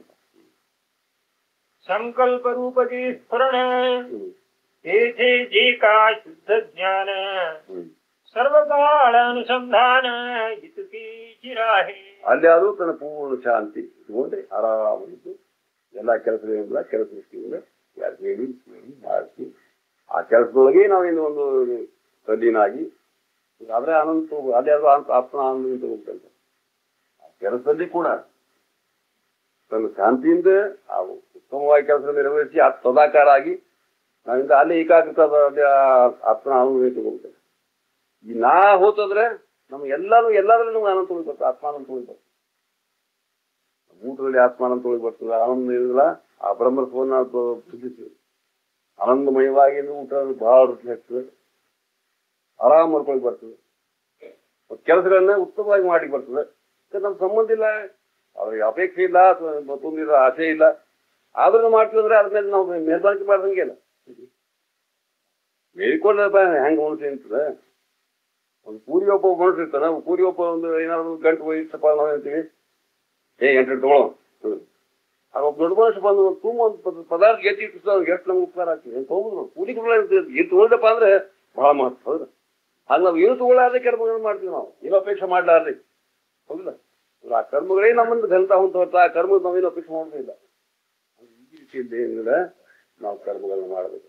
ಸಂಕಲ್ಪ ರೂಪಜಿ ಸ್ಫುರಣ
ಹ್ಮ್.
ಏಥೇ ಜೇಕಾ ಶುದ್ಧ ಜ್ಞಾನ
ಹ್ಮ್.
ಸರ್ವಕಾಲ ಅನುಸಂಧಾನ ಇತುಕಿ ಚಿರಾಹೆ
ಅಲ್ಲಿ ಆದ್ರೂ ತನ್ನ ಪೂರ್ಣ ಶಾಂತಿ ಇಟ್ಕೊಂಡೆ ಆರಾಮಿದ್ದು ಎಲ್ಲ ಕೆಲಸಗಳಿಂದ ಕೆಲಸ ದೃಷ್ಟಿಯಿಂದ ಯಾರು ಹೇಳಿ ಕೇಳಿ ಮಾಡಿಸಿ ಆ ಕೆಲಸದೊಳಗೆ ನಾವೇನು ಒಂದು ತಲ್ಲೀನಾಗಿ ಆದ್ರೆ ಅನಂತ ಅದೇ ಅದು ಅಂತ ಆತ್ಮ ಆನಂದ ಹೋಗ್ತಂತೆ ಆ ಕೆಲಸದಲ್ಲಿ ಕೂಡ ತನ್ನ ಶಾಂತಿಯಿಂದ ಆ ಉತ್ತಮವಾಗಿ ಕೆಲಸ ನಿರ್ವಹಿಸಿ ಆ ಸದಾಕಾರ ಆಗಿ ನಾವಿಂದ ಅಲ್ಲಿ ಏಕಾಗ್ರತ ಆತ್ಮ ಅನುಭವ ತಗೊಳ್ತೇವೆ ಈ ನಾ ಹೋತಂದ್ರೆ ನಮ್ಗೆ ಎಲ್ಲಾನು ಎಲ್ಲಾದ್ರೂ ನಮ್ಗೆ ಆನಂದ ತೊಳಿ ಬರ್ತದೆ ಆತ್ಮಾನಂದ ತೊಳಿ ಬರ್ತದೆ ಊಟದಲ್ಲಿ ಆತ್ಮಾನಂದ ತೊಳಿ ಬರ್ತದೆ ಆನಂದ ಇರಲಿಲ್ಲ ಆ ಬ್ರಹ್ಮತ್ವವನ್ನು ನಾವು ಬುದ್ಧಿಸ್ತೀವಿ ಆನಂದಮಯವಾಗಿ ಊಟ ಬಹಳ ರುಚಿ ಆಗ್ತದೆ ಆರಾಮ್ ಮಾಡ್ಕೊಳಕ್ ಬರ್ತದೆ ಮತ್ತ್ ಕೆಲಸಗಳನ್ನ ಉತ್ತಮವಾಗಿ ಮಾಡಿ ಬರ್ತದೆ ಯಾಕಂದ್ರೆ ನಮ್ಗೆ ಸಂಬಂಧ ಇಲ್ಲ ಅವ್ರಿಗೆ ಅಪೇಕ್ಷೆ ಇಲ್ಲ ಅಥವಾ ಮತ್ತೊಂದಿಲ್ಲ ಆಸೆ ಇಲ್ಲ ಆದ್ರೂ ಮಾಡ್ತೀವಿ ಅಂದ್ರೆ ಅದ್ರ ಮೇಲೆ ನಾವು ಮೇಲ್ಬಾರಿಕೆ ಮಾಡ್ದಂಗೆ ಇಲ್ಲ ಮೇಲ್ಕೊಂಡ್ರೆ ಹೆಂಗೆ ಮನುಷ್ಯ ಅಂತದ ಒಂದು ಕೂಲಿ ಒಬ್ಬ ಮನುಷ್ಯ ಇರ್ತಾನೆ ಕೂಲಿ ಒಬ್ಬ ಒಂದು ಏನಾದ್ರು ಒಂದು ಗಂಟೆ ಹೋಗಿತ್ತಪ್ಪ ನಾವು ಹೇಳ್ತೀವಿ ಏ ಎಂಟು ತಗೊಳ್ಳೋ ಆಗ ಒಬ್ಬ ದೊಡ್ಡ ಮನುಷ್ಯ ಬಂದು ಒಂದು ತುಂಬ ಒಂದು ಪದ- ಪದಾರ್ಥ ಎತ್ತಿ ಇಟ್ಟು ಅವ್ರಿಗೆ ಎಷ್ಟು ನಮ್ಗೆ ಉಪಕಾರ ಆಗ್ತದೆ ಏನು ತೊಗೊಂಡು ಕೂಲಿ ಕೊಡಲ್ಲ ಏನು ತೊಗೊಳ್ದಪ್ಪ ಅಂದ್ರೆ ಬಹಳ ಮಹತ್ವ ಹೌದಾ ಆಗ ನಾವು ಏನು ತಗೊಳ್ಳಾರ್ದೆ ಕರ್ಮಗಳನ್ನು ಮಾಡ್ತೀವಿ ನಾವು ಏನು ಅಪೇಕ್ಷೆ ಮಾಡ್ಲಾರ್ದೆ ಹೌದಿಲ್ಲ ಆ ಕರ್ಮಗಳೇ ನಮ್ಮನ್ನು ಘನತ ಹೊಂತ ಹೊರತು ಆ ಕರ್ಮ ನಾವೇನು ಅಪೇಕ್ಷೆ ಮಾಡೋದಿಲ್ಲ ಈ ರೀತಿಯಿಂದ ಏನಿಲ್ಲ ನಾವು ಕರ್ಮಗಳನ್ನ ಮಾಡಬೇಕಪ್ಪ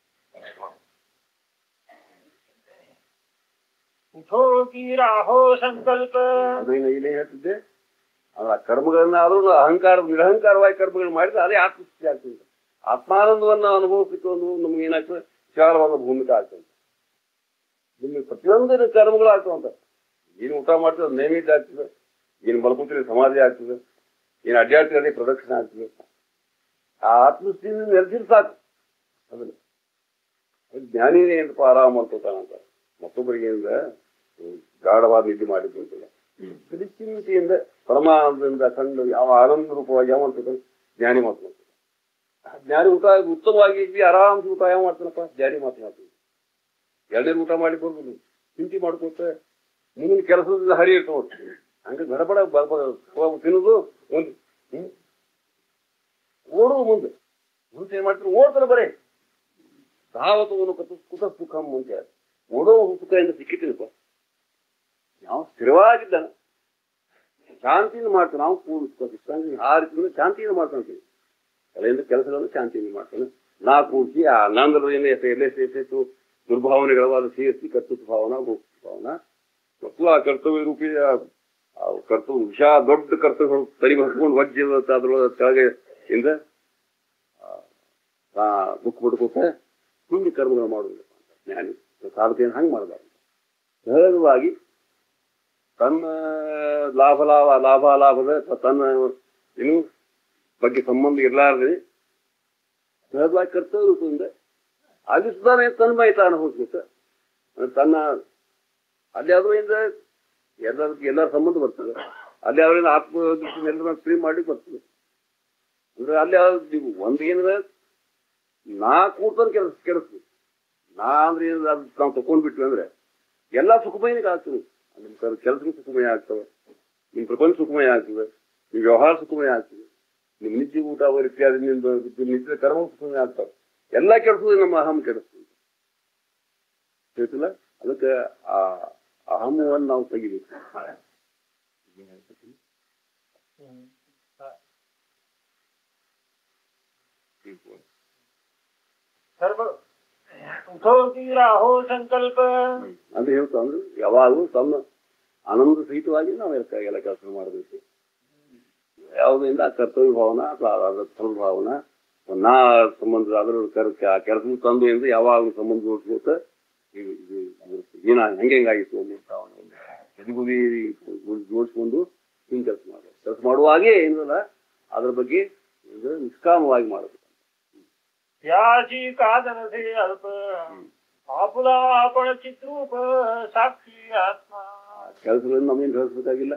उठो की राहो संकल्प
ಅದೇನು ಇಲ್ಲಿ ಹೇಳ್ತಿದ್ದೆ ಆ ಕರ್ಮಗಳನ್ನ ಆದ್ರೂ ಅಹಂಕಾರ ನಿರಹಂಕಾರವಾಗಿ ಕರ್ಮಗಳನ್ನ ಮಾಡಿದ್ರೆ ಅದೇ ಆತ್ಮಸ್ಥಿತಿ ಆಗ್ತದೆ ಆತ್ಮಾನಂದವನ್ನ ಅನುಭವಿಸಲಿಕ್ಕೆ ಒಂದು ನಮ್ಗೆ ಏನಾಗ್ತದೆ ವಿಶಾಲವಾದ ಭೂಮಿಕೆ ಆಗ್ತದೆ ನಿಮಗೆ ಪ್ರತಿಯೊಂದು ಕರ್ಮಗಳು ಆಗ್ತಾವಂತ ಏನು ಊಟ ಮಾಡ್ತದೆ ಅದು ನೈವೇದ್ಯ ಆಗ್ತದೆ ಏನು ಮಲ್ಕೋತೀರಿ ಸಮಾಧಿ ಆಗ್ತದೆ ಏನು ಅಡ್ಡಾಡ್ತೀರಿ ಪ್ರೊಡಕ್ಷನ್ ಆಗ್ತದೆ ಆ ಆತ್ಮಸ್ಥಿತಿಯಿಂದ ನೆಲೆಸಿದ್ರೆ ಸಾಕು ಅದನ್ನ ಜ್ಞಾನಿನೇ ಏನಪ್ಪ ಆರಾಮ ಮಾಡ್ಕೋತಾನಂತ ಮತ್ತೊಬ್ಬರಿಗೆ ಏನಿದೆ ಗಾಢವಾದ ನಿದ್ದೆ ಮಾಡಿದ್ದು ಅಂತಿಲ್ಲ ನಿಶ್ಚಿಂತೆಯಿಂದ ಪರಮಾನಂದದಿಂದ ಕಂಡು ಯಾವ ಆನಂದ ರೂಪವಾಗಿ ಯಾವ ಮಾಡ್ತಾನೆ ಜ್ಞಾನಿ ಮಾತನಾಡ್ತಾನೆ ಆ ಜ್ಞಾನಿ ಊಟ ಉತ್ತಮವಾಗಿ ಇದ್ವಿ ಆರಾಮ್ಸಿ ಊಟ ಯಾವ ಮಾಡ್ತಾನಪ್ಪ ಜ್ಞಾನಿ ಮಾತನಾಡ್ತಾನೆ ಎರಡನೇ ಊಟ ಮಾಡಿ ಬರ್ಬೋದು ಚಿಂತೆ ಮಾಡ್ಕೋತ ಮುಂದಿನ ಕೆಲಸದಿಂದ ಹರಿ ಇರ್ತಾವ ಹಂಗೆ ಗಡಬಡ ಬ- ಬ- ತಿನ್ನೋದು ಒಂದು ಹ್ಮ್ ಓಡೋದು ಮುಂದೆ ಮುಂದೆ ಏನ್ ಮಾಡ್ತಾರೆ ಓಡ್ತಾರೆ ಬರೇ ಸಾವತವನ್ನು ಕತ್ತು ಕುತ ಸುಖ ಮುಂಚೆ ಓಡೋ ಸುಖದಿಂದ ಸಿಕ್ಕಿಟ್ಟಿನಪ್ಪ ನಾವು ಸ್ಥಿರವಾಗಿದ್ದಾನೆ ಶಾಂತಿಯಿಂದ ಮಾಡ್ತಾನೆ ನಾವು ಕೂಡಿಸ್ಕೊಂಡು ಆ ರೀತಿಯಿಂದ ಶಾಂತಿಯಿಂದ ಮಾಡ್ಕೊಂತೀವಿ ಕಲೆಯಿಂದ ಕೆಲಸಗಳನ್ನು ಶಾಂತಿಯಿಂದ ಮಾಡ್ತಾನೆ ನಾ ಕೂಡಿಸಿ ಆ ನಂದರದೇನು ಎಷ್ಟು ಎಲ್ಲೆಷ್ಟು ಎಷ್ಟೆಷ್ಟು ದುರ್ಭಾವನೆಗಳವಾದ ಸೇರಿಸಿ ಕರ್ತೃತ್ವ ಭಾವನಾ ಭೋಕ್ತೃ ಭಾವನಾ ಮತ್ತು ಆ ಕರ್ತವ್ಯ ರೂಪಿ ಆ ಆ ಕರ್ತವ್ಯ ವಿಷ ದೊಡ್ಡ ಕರ್ತವ್ಯಗಳು ತಲೆ ಹಚ್ಕೊಂಡು ವಜ್ಜದ ಅದ್ರೊಳಗೆ ಕೆಳಗೆ ಇಂದ ಆ, ಆ ದುಃಖ ಪಡ್ಕೋತ ಪುಣ್ಯ ಕರ್ಮಗಳು ಮಾಡುವುದಿಲ್ಲ ಜ್ಞಾನಿ ಸಾಧಕೆಯನ್ನು ಹಂಗೆ ಮಾಡಬಾರ್ದು ಸಹಜವಾಗಿ ತನ್ನ ಲಾಭ ಲಾಭ ಲಾಭ ಲಾಭದ ಅಥವಾ ತನ್ನ ಏನು ಬಗ್ಗೆ ಸಂಬಂಧ ಇರಲಾರದೆ ಸಹಜವಾಗಿ ಕರ್ತವ್ಯ ರೂಪದಿಂದ ಅಲ್ಲಿ ಸುಧಾರಣೆ ತನ್ಮಯತ ಅನುಭವಿಸ್ಬೇಕು ಅಂದ್ರೆ ತನ್ನ ಅಲ್ಲಿ ಅದರಿಂದ ಎಲ್ಲದಕ್ಕೆ ಎಲ್ಲರ ಸಂಬಂಧ ಬರ್ತದೆ ಅಲ್ಲಿ ಅವರಿಂದ ಆತ್ಮ ಎಲ್ಲರನ್ನ ಫ್ರೀ ಮಾಡಿ ಬರ್ತದೆ ಅಂದ್ರೆ ಅಲ್ಲಿ ಯಾವ್ದು ನೀವು ಒಂದು ಏನಿದೆ ನಾ ಕೂತನ್ ಕೆಲಸ ಕೆಡಿಸ್ಬೇಕು ನಾ ಅಂದ್ರೆ ಏನಿದೆ ಅದು ನಾವು ತಕೊಂಡ್ಬಿಟ್ವಿ ಅಂದ್ರೆ ಎಲ್ಲ ಸುಖಮಯನಿಗೆ ಆಗ್ತದೆ ನಿಮ್ಮ ಕೆಲಸಗಳು ಸುಖಮಯ ಆಗ್ತವೆ ನಿಮ್ಮ ಪ್ರಪಂಚ ಸುಖಮಯ ಆಗ್ತದೆ ನಿಮ್ಮ ವ್ಯವಹಾರ ಸುಖಮಯ ಆಗ್ತದೆ ನಿಮ್ಮ ನಿತ್ಯ ಊಟ ಇತ್ಯಾದಿ ನಿಮ್ಮ ನಿತ್ಯ ಕರ್ಮ ಸುಖಮಯ ಆಗ್ತವೆ ಎಲ್ಲ ಕೆಡಿಸೋದು ನಮ್ಮ ಅಹಂ ಕೆಡಿಸ್ತದೆ ಹೇಳ್ತಿಲ್ಲ ಅದಕ್ಕೆ ಆ ಅಹಮವನ್ನು ನಾವು ತೆಗಿಬೇಕು
सर्व उठो की राहो संकल्प
ಅಂತ ಹೇಳ್ತಾ ಅಂದ್ರೆ ಯಾವಾಗಲೂ ತಮ್ಮ ಆನಂದ ಸಹಿತವಾಗಿ ನಾವು ಎಲ್ಲ ಎಲ್ಲ ಕೆಲಸ ಮಾಡಬೇಕು ಯಾವುದರಿಂದ ಕರ್ತವ್ಯ ಭಾವನ ಅಥವಾ ಅದರ ಭಾವನ ನಾ ಸಂಬಂಧ ಅದರ ಕರ್ ಆ ಕೆಲಸ ತಂದು ಎಂದು ಯಾವಾಗಲೂ ಸಂಬಂಧ ಜೋಡಿಸ್ಕೋತ ಇದು ಇದು ಇರುತ್ತೆ. ಏನ ಹೆಂಗೆ ಹೆಂಗಾಗಿತ್ತು ಒಮ್ಮೆ ಎದುಗುದಿ ಜೋಡಿಸ್ಕೊಂಡು ಹಿಂಗೆ ಕೆಲಸ ಮಾಡಬೇಕು ಕೆಲಸ ಮಾಡುವಾಗೇ ಏನಲ್ಲ ಅದ್ರ ಬಗ್ಗೆ ಇದು ನಿಷ್ಕಾಮವಾಗಿ ಮಾಡಬೇಕು
याची कादन से अल्प आपुला आपण चित्रूप साक्षी आत्मा
ಕೆಲಸಗಳನ್ನು ನಮಗೇನು ಕಳಿಸ್ಬೇಕಾಗಿಲ್ಲ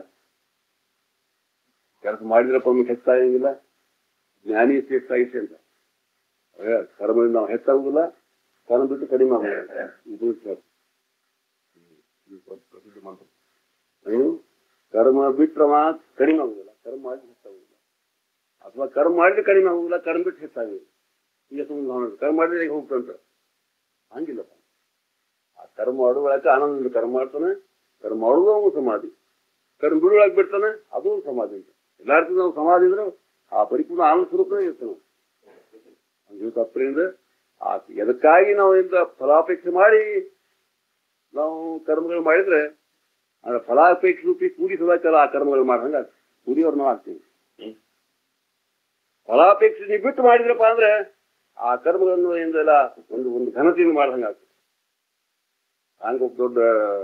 ಕೆಲಸ ಮಾಡಿದ್ರಪ್ಪ ನಮ್ಗೆ ಹೆಚ್ಚಾಗಂಗಿಲ್ಲ ಜ್ಞಾನಿ ಎಷ್ಟು ಹೆಚ್ಚಾಗಿತ್ತೆ ಅಂತ ಅದೇ ಕರ್ಮದಿಂದ ನಾವು ಹೆಚ್ಚಾಗುದಿಲ್ಲ ಕರ್ಮ ಬಿಟ್ಟು ಕಡಿಮೆ ಆಗೋದಿಲ್ಲ ಇದು ವಿಚಾರ. ಇದು ಪ್ರ- ಪ್ರಸಿದ್ಧ ಮಂತ್ರ ಏನು ಕರ್ಮ ಬಿಟ್ರೆ ಮಾತ್ರ ಕಡಿಮೆ ಆಗುದಿಲ್ಲ ಕರ್ಮ ಮಾಡಿದ್ರೆ ಹೆಚ್ಚಾಗುದಿಲ್ಲ ಅಥವಾ ಕರ್ಮ ಮಾಡಿದ್ರೆ ಕಡಿಮೆ ಆಗುದಿಲ್ಲ ಕರ್ಮ ಬಿಟ್ಟು ಹೆಚ್ಚಾಗುದಿಲ್ಲ ಈಗ ಸುಮ್ಮನೆ ನಾವು ಕರ್ಮ ಮಾಡಿದ್ರೆ ಈಗ ಹೋಗ್ತಂತ ಹಂಗಿಲ್ಲಪ್ಪ ಆ ಕರ್ಮ ಮಾಡುವಾಗ ಆನಂದದಿಂದ ಕರ್ಮ ಮಾಡ್ತಾನೆ ಕರ್ಮ ಮಾಡುವುದು ಅವನು ಸಮಾಧಿ ಕರ್ಮ ಬಿಡುವಾಗ ಬಿಡ್ತಾನೆ ಅದು ಒಂದು ಸಮಾಧಿ ಅಂತ ಎಲ್ಲಾರ್ಗೂ ನಾವು ಸಮಾಧಿ ಅಂದ್ರೆ ಆ ಪರಿಪೂರ್ಣ ಆನಂದ ಸ್ವರೂಪನೇ ಇರ್ತಾನೆ ಒಂದು ತಪ್ಪರಿಂದ ಆ ಎದಕ್ಕಾಗಿ ನಾವು ಇಂದ ಫಲಾಪೇಕ್ಷೆ ಮಾಡಿ ನಾವು ಕರ್ಮಗಳು ಮಾಡಿದ್ರೆ ಅಂದ್ರೆ ಫಲಾಪೇಕ್ಷೆ ರೂಪಿ ಕೂಡಿ ಸದಾಚಾರ ಆ ಕರ್ಮಗಳು ಮಾಡ್ದಂಗ ಕೂಡಿಯವ್ರು ನಾವು ಆಗ್ತೀವಿ ಫಲಾಪೇಕ್ಷೆ ನೀವು ಬಿಟ್ಟು ಮಾಡಿದ್ರಪ್ಪ ಅಂದ್ರೆ ಆ ಕರ್ಮಗಳನ್ನು ಇಂದೆಲ್ಲ ಒಂದು ಒಂದು ಘನತೆಯಿಂದ ಮಾಡ್ದಂಗೆ ಆಗ್ತದೆ ಹಂಗ ಒಬ್ಬ ದೊಡ್ಡ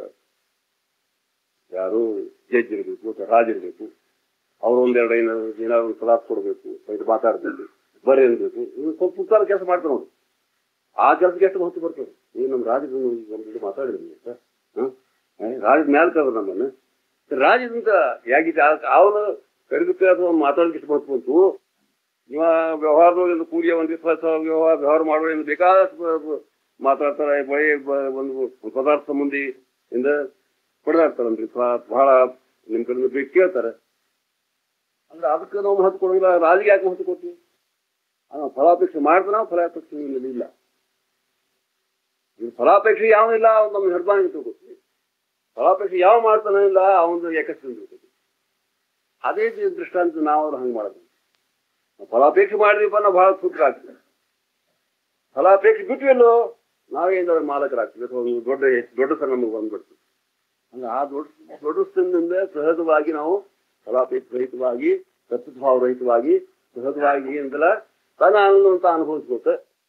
ಯಾರು ಜಡ್ಜ್ ಇರಬೇಕು ಅಥವಾ ರಾಜ ಇರಬೇಕು ಅವ್ರು ಒಂದೆರಡು ಏನಾದ್ರು ಏನಾದ್ರು ಒಂದು ಪದಾರ್ಥ ಕೊಡಬೇಕು ಇದು ಮಾತಾಡ್ಬೇಕು ಬರ್ರಿ ಅನ್ಬೇಕು ಇವ್ನು ಸ್ವಲ್ಪ ಉತ್ತಾರ ಕೆಲಸ ಮಾಡ್ತಾರೆ ನೋಡಿ ಆ ಕೆಲಸಕ್ಕೆ ಎಷ್ಟು ಹೊತ್ತು ಬರ್ತದೆ ನೀವು ನಮ್ಮ ರಾಜ ಒಂದು ಮಾತಾಡಿದ್ರಿ ಅಂತ ರಾಜದ ಮ್ಯಾಲ ಕರೆದ್ರು ನಮ್ಮನ್ನು ರಾಜದಿಂದ ಯಾಗಿದೆ ಅವನು ಕಡಿದಕ್ಕೆ ಅಥವಾ ಮಾತಾಡೋದಕ್ಕೆ ಇಷ್ಟು ಬಂತು ಬಂತು ಇವ ವ್ಯವಹಾರದೊಳಗೆ ಒಂದು ಕೂಲಿಯ ಒಂದು ದಿವಸ ವ್ಯವಹಾರ ವ್ಯವಹಾರ ಮಾಡುವ ಬೇಕಾದಷ್ಟು ಮಾತಾಡ್ತಾರೆ ಬಳಿ ಬ- ಒಂದು ಒಂದು ಪದಾರ್ಥ ಸಂಬಂಧಿ ಇಂದ ಹೊಡೆದಾಡ್ತಾರನ್ರಿ ಬಹಳ ನಿಮ್ ಕಡೆ ಬೇಕು ಕೇಳ್ತಾರೆ ಅಂದ್ರೆ ಅದಕ್ಕೆ ನಾವು ಮಹತ್ವ ಕೊಡೋದಿಲ್ಲ ರಾಜಿಗೆ ಯಾಕೆ ಮಹತ್ವ ಕೊಡ್ತೀವಿ ನಾವು ಫಲಾಪೇಕ್ಷೆ ಮಾಡ್ತಾನ ಫಲಾಪೇಕ್ಷೆ ನಮ್ಮಲ್ಲಿ ಇಲ್ಲ ಇದು ಫಲಾಪೇಕ್ಷೆ ಯಾವನಿಲ್ಲ ಅವ್ನು ನಮ್ಮ ನಿರ್ಧಾರ ತಿಳ್ಕೊತೀವಿ ಫಲಾಪೇಕ್ಷೆ ಯಾವ ಮಾಡ್ತಾನೆ ಇಲ್ಲ ಅವನು ಯಾಕಷ್ಟು ತಿಳ್ಕೊತೀವಿ ಅದೇ ದೃಷ್ಟಾಂತ ನಾವು ಅವ್ರು ಹಂಗೆ ಮಾಡೋದು ಫಲಾಪೇಕ್ಷೆ ಮಾಡಿದ್ವಿಪ್ಪ ನಾವು ಬಹಳ ಸುಖ ಆಗ್ತದೆ ಫಲಾಪೇಕ್ಷೆ ಬಿಟ್ವಿಲ್ಲೋ ನಾವೇ ಏನಾದ್ರು ಮಾಲಕರಾಗ್ತೀವಿ ಅಥವಾ ಒಂದು ದೊಡ್ಡ ದೊಡ್ಡ ಸರ್ ನಮಗೆ ಬಂದ್ಬಿಡ್ತೀವಿ ಅಂದ್ರೆ ಆ ದೊಡ್ಡ ದೊಡ್ಡ ಸ್ಥಾನದಿಂದ ಸಹಜವಾಗಿ ನಾವು ಫಲಾಪೇಕ್ಷ ರಹಿತವಾಗಿ ಕರ್ತೃತ್ವ ರಹಿತವಾಗಿ ಸಹಜವಾಗಿ ಅಂತಲ್ಲ ತನ್ನ ಆನಂದ ಅಂತ ಅನುಭವಿಸ್ಕೊತ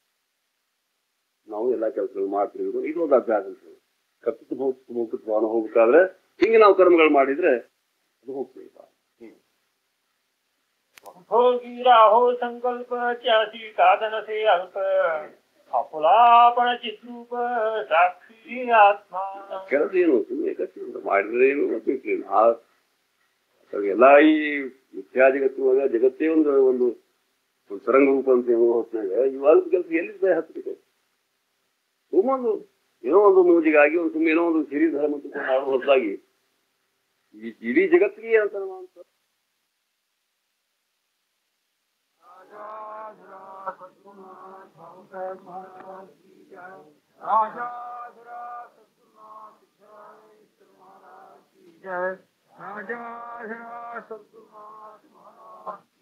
ನಾವು ಎಲ್ಲ ಕೆಲಸಗಳು ಮಾಡ್ತೀವಿ ಇದು ಒಂದು ಅಭ್ಯಾಸ ಅಂತ ಕರ್ತೃತ್ವ ಭೌತಿಕ ಮುಖತ್ವನ ಹೋಗ್ಬೇಕಾದ್ರೆ ಹಿಂಗೆ ನಾವು ಕರ್ಮಗಳು ಮಾಡಿದ್ರೆ ಅದು ಹೋಗ್ತೀವಿ
भोगी राहो संकल्प त्यासी साधन से अल्प अफलापण चिद्रूप साक्षी आत्मा
ಕೆಲಸ ಏನು ಸುಮ್ಮನೆ ಕಷ್ಟ ಮಾಡಿದ್ರೆ ಏನು ಗೊತ್ತಿರ್ತೇನೆ ಆ ಎಲ್ಲ ಈ ಮಿಥ್ಯಾ ಜಗತ್ತಿನೊಳಗ ಜಗತ್ತೇ ಒಂದು ಒಂದು ಒಂದು ತರಂಗ ರೂಪ ಅಂತ ಹೇಳೋ ಹೊತ್ನಾಗ ಇವಾಗ ಕೆಲಸ ಎಲ್ಲಿ ಹತ್ತಬೇಕು ಸುಮ್ಮೊಂದು ಏನೋ ಒಂದು ಮೂಜಿಗಾಗಿ ಒಂದು ಸುಮ್ಮನೆ ಏನೋ ಒಂದು ಸಿರಿ ಧರ್ಮ ಅಂತ ಮಾಡೋ ಹೊರತಾಗಿ ಈ ಇಡೀ ಜಗತ್ತಿಗೆ ಅಂತ ಅಂತ
राजा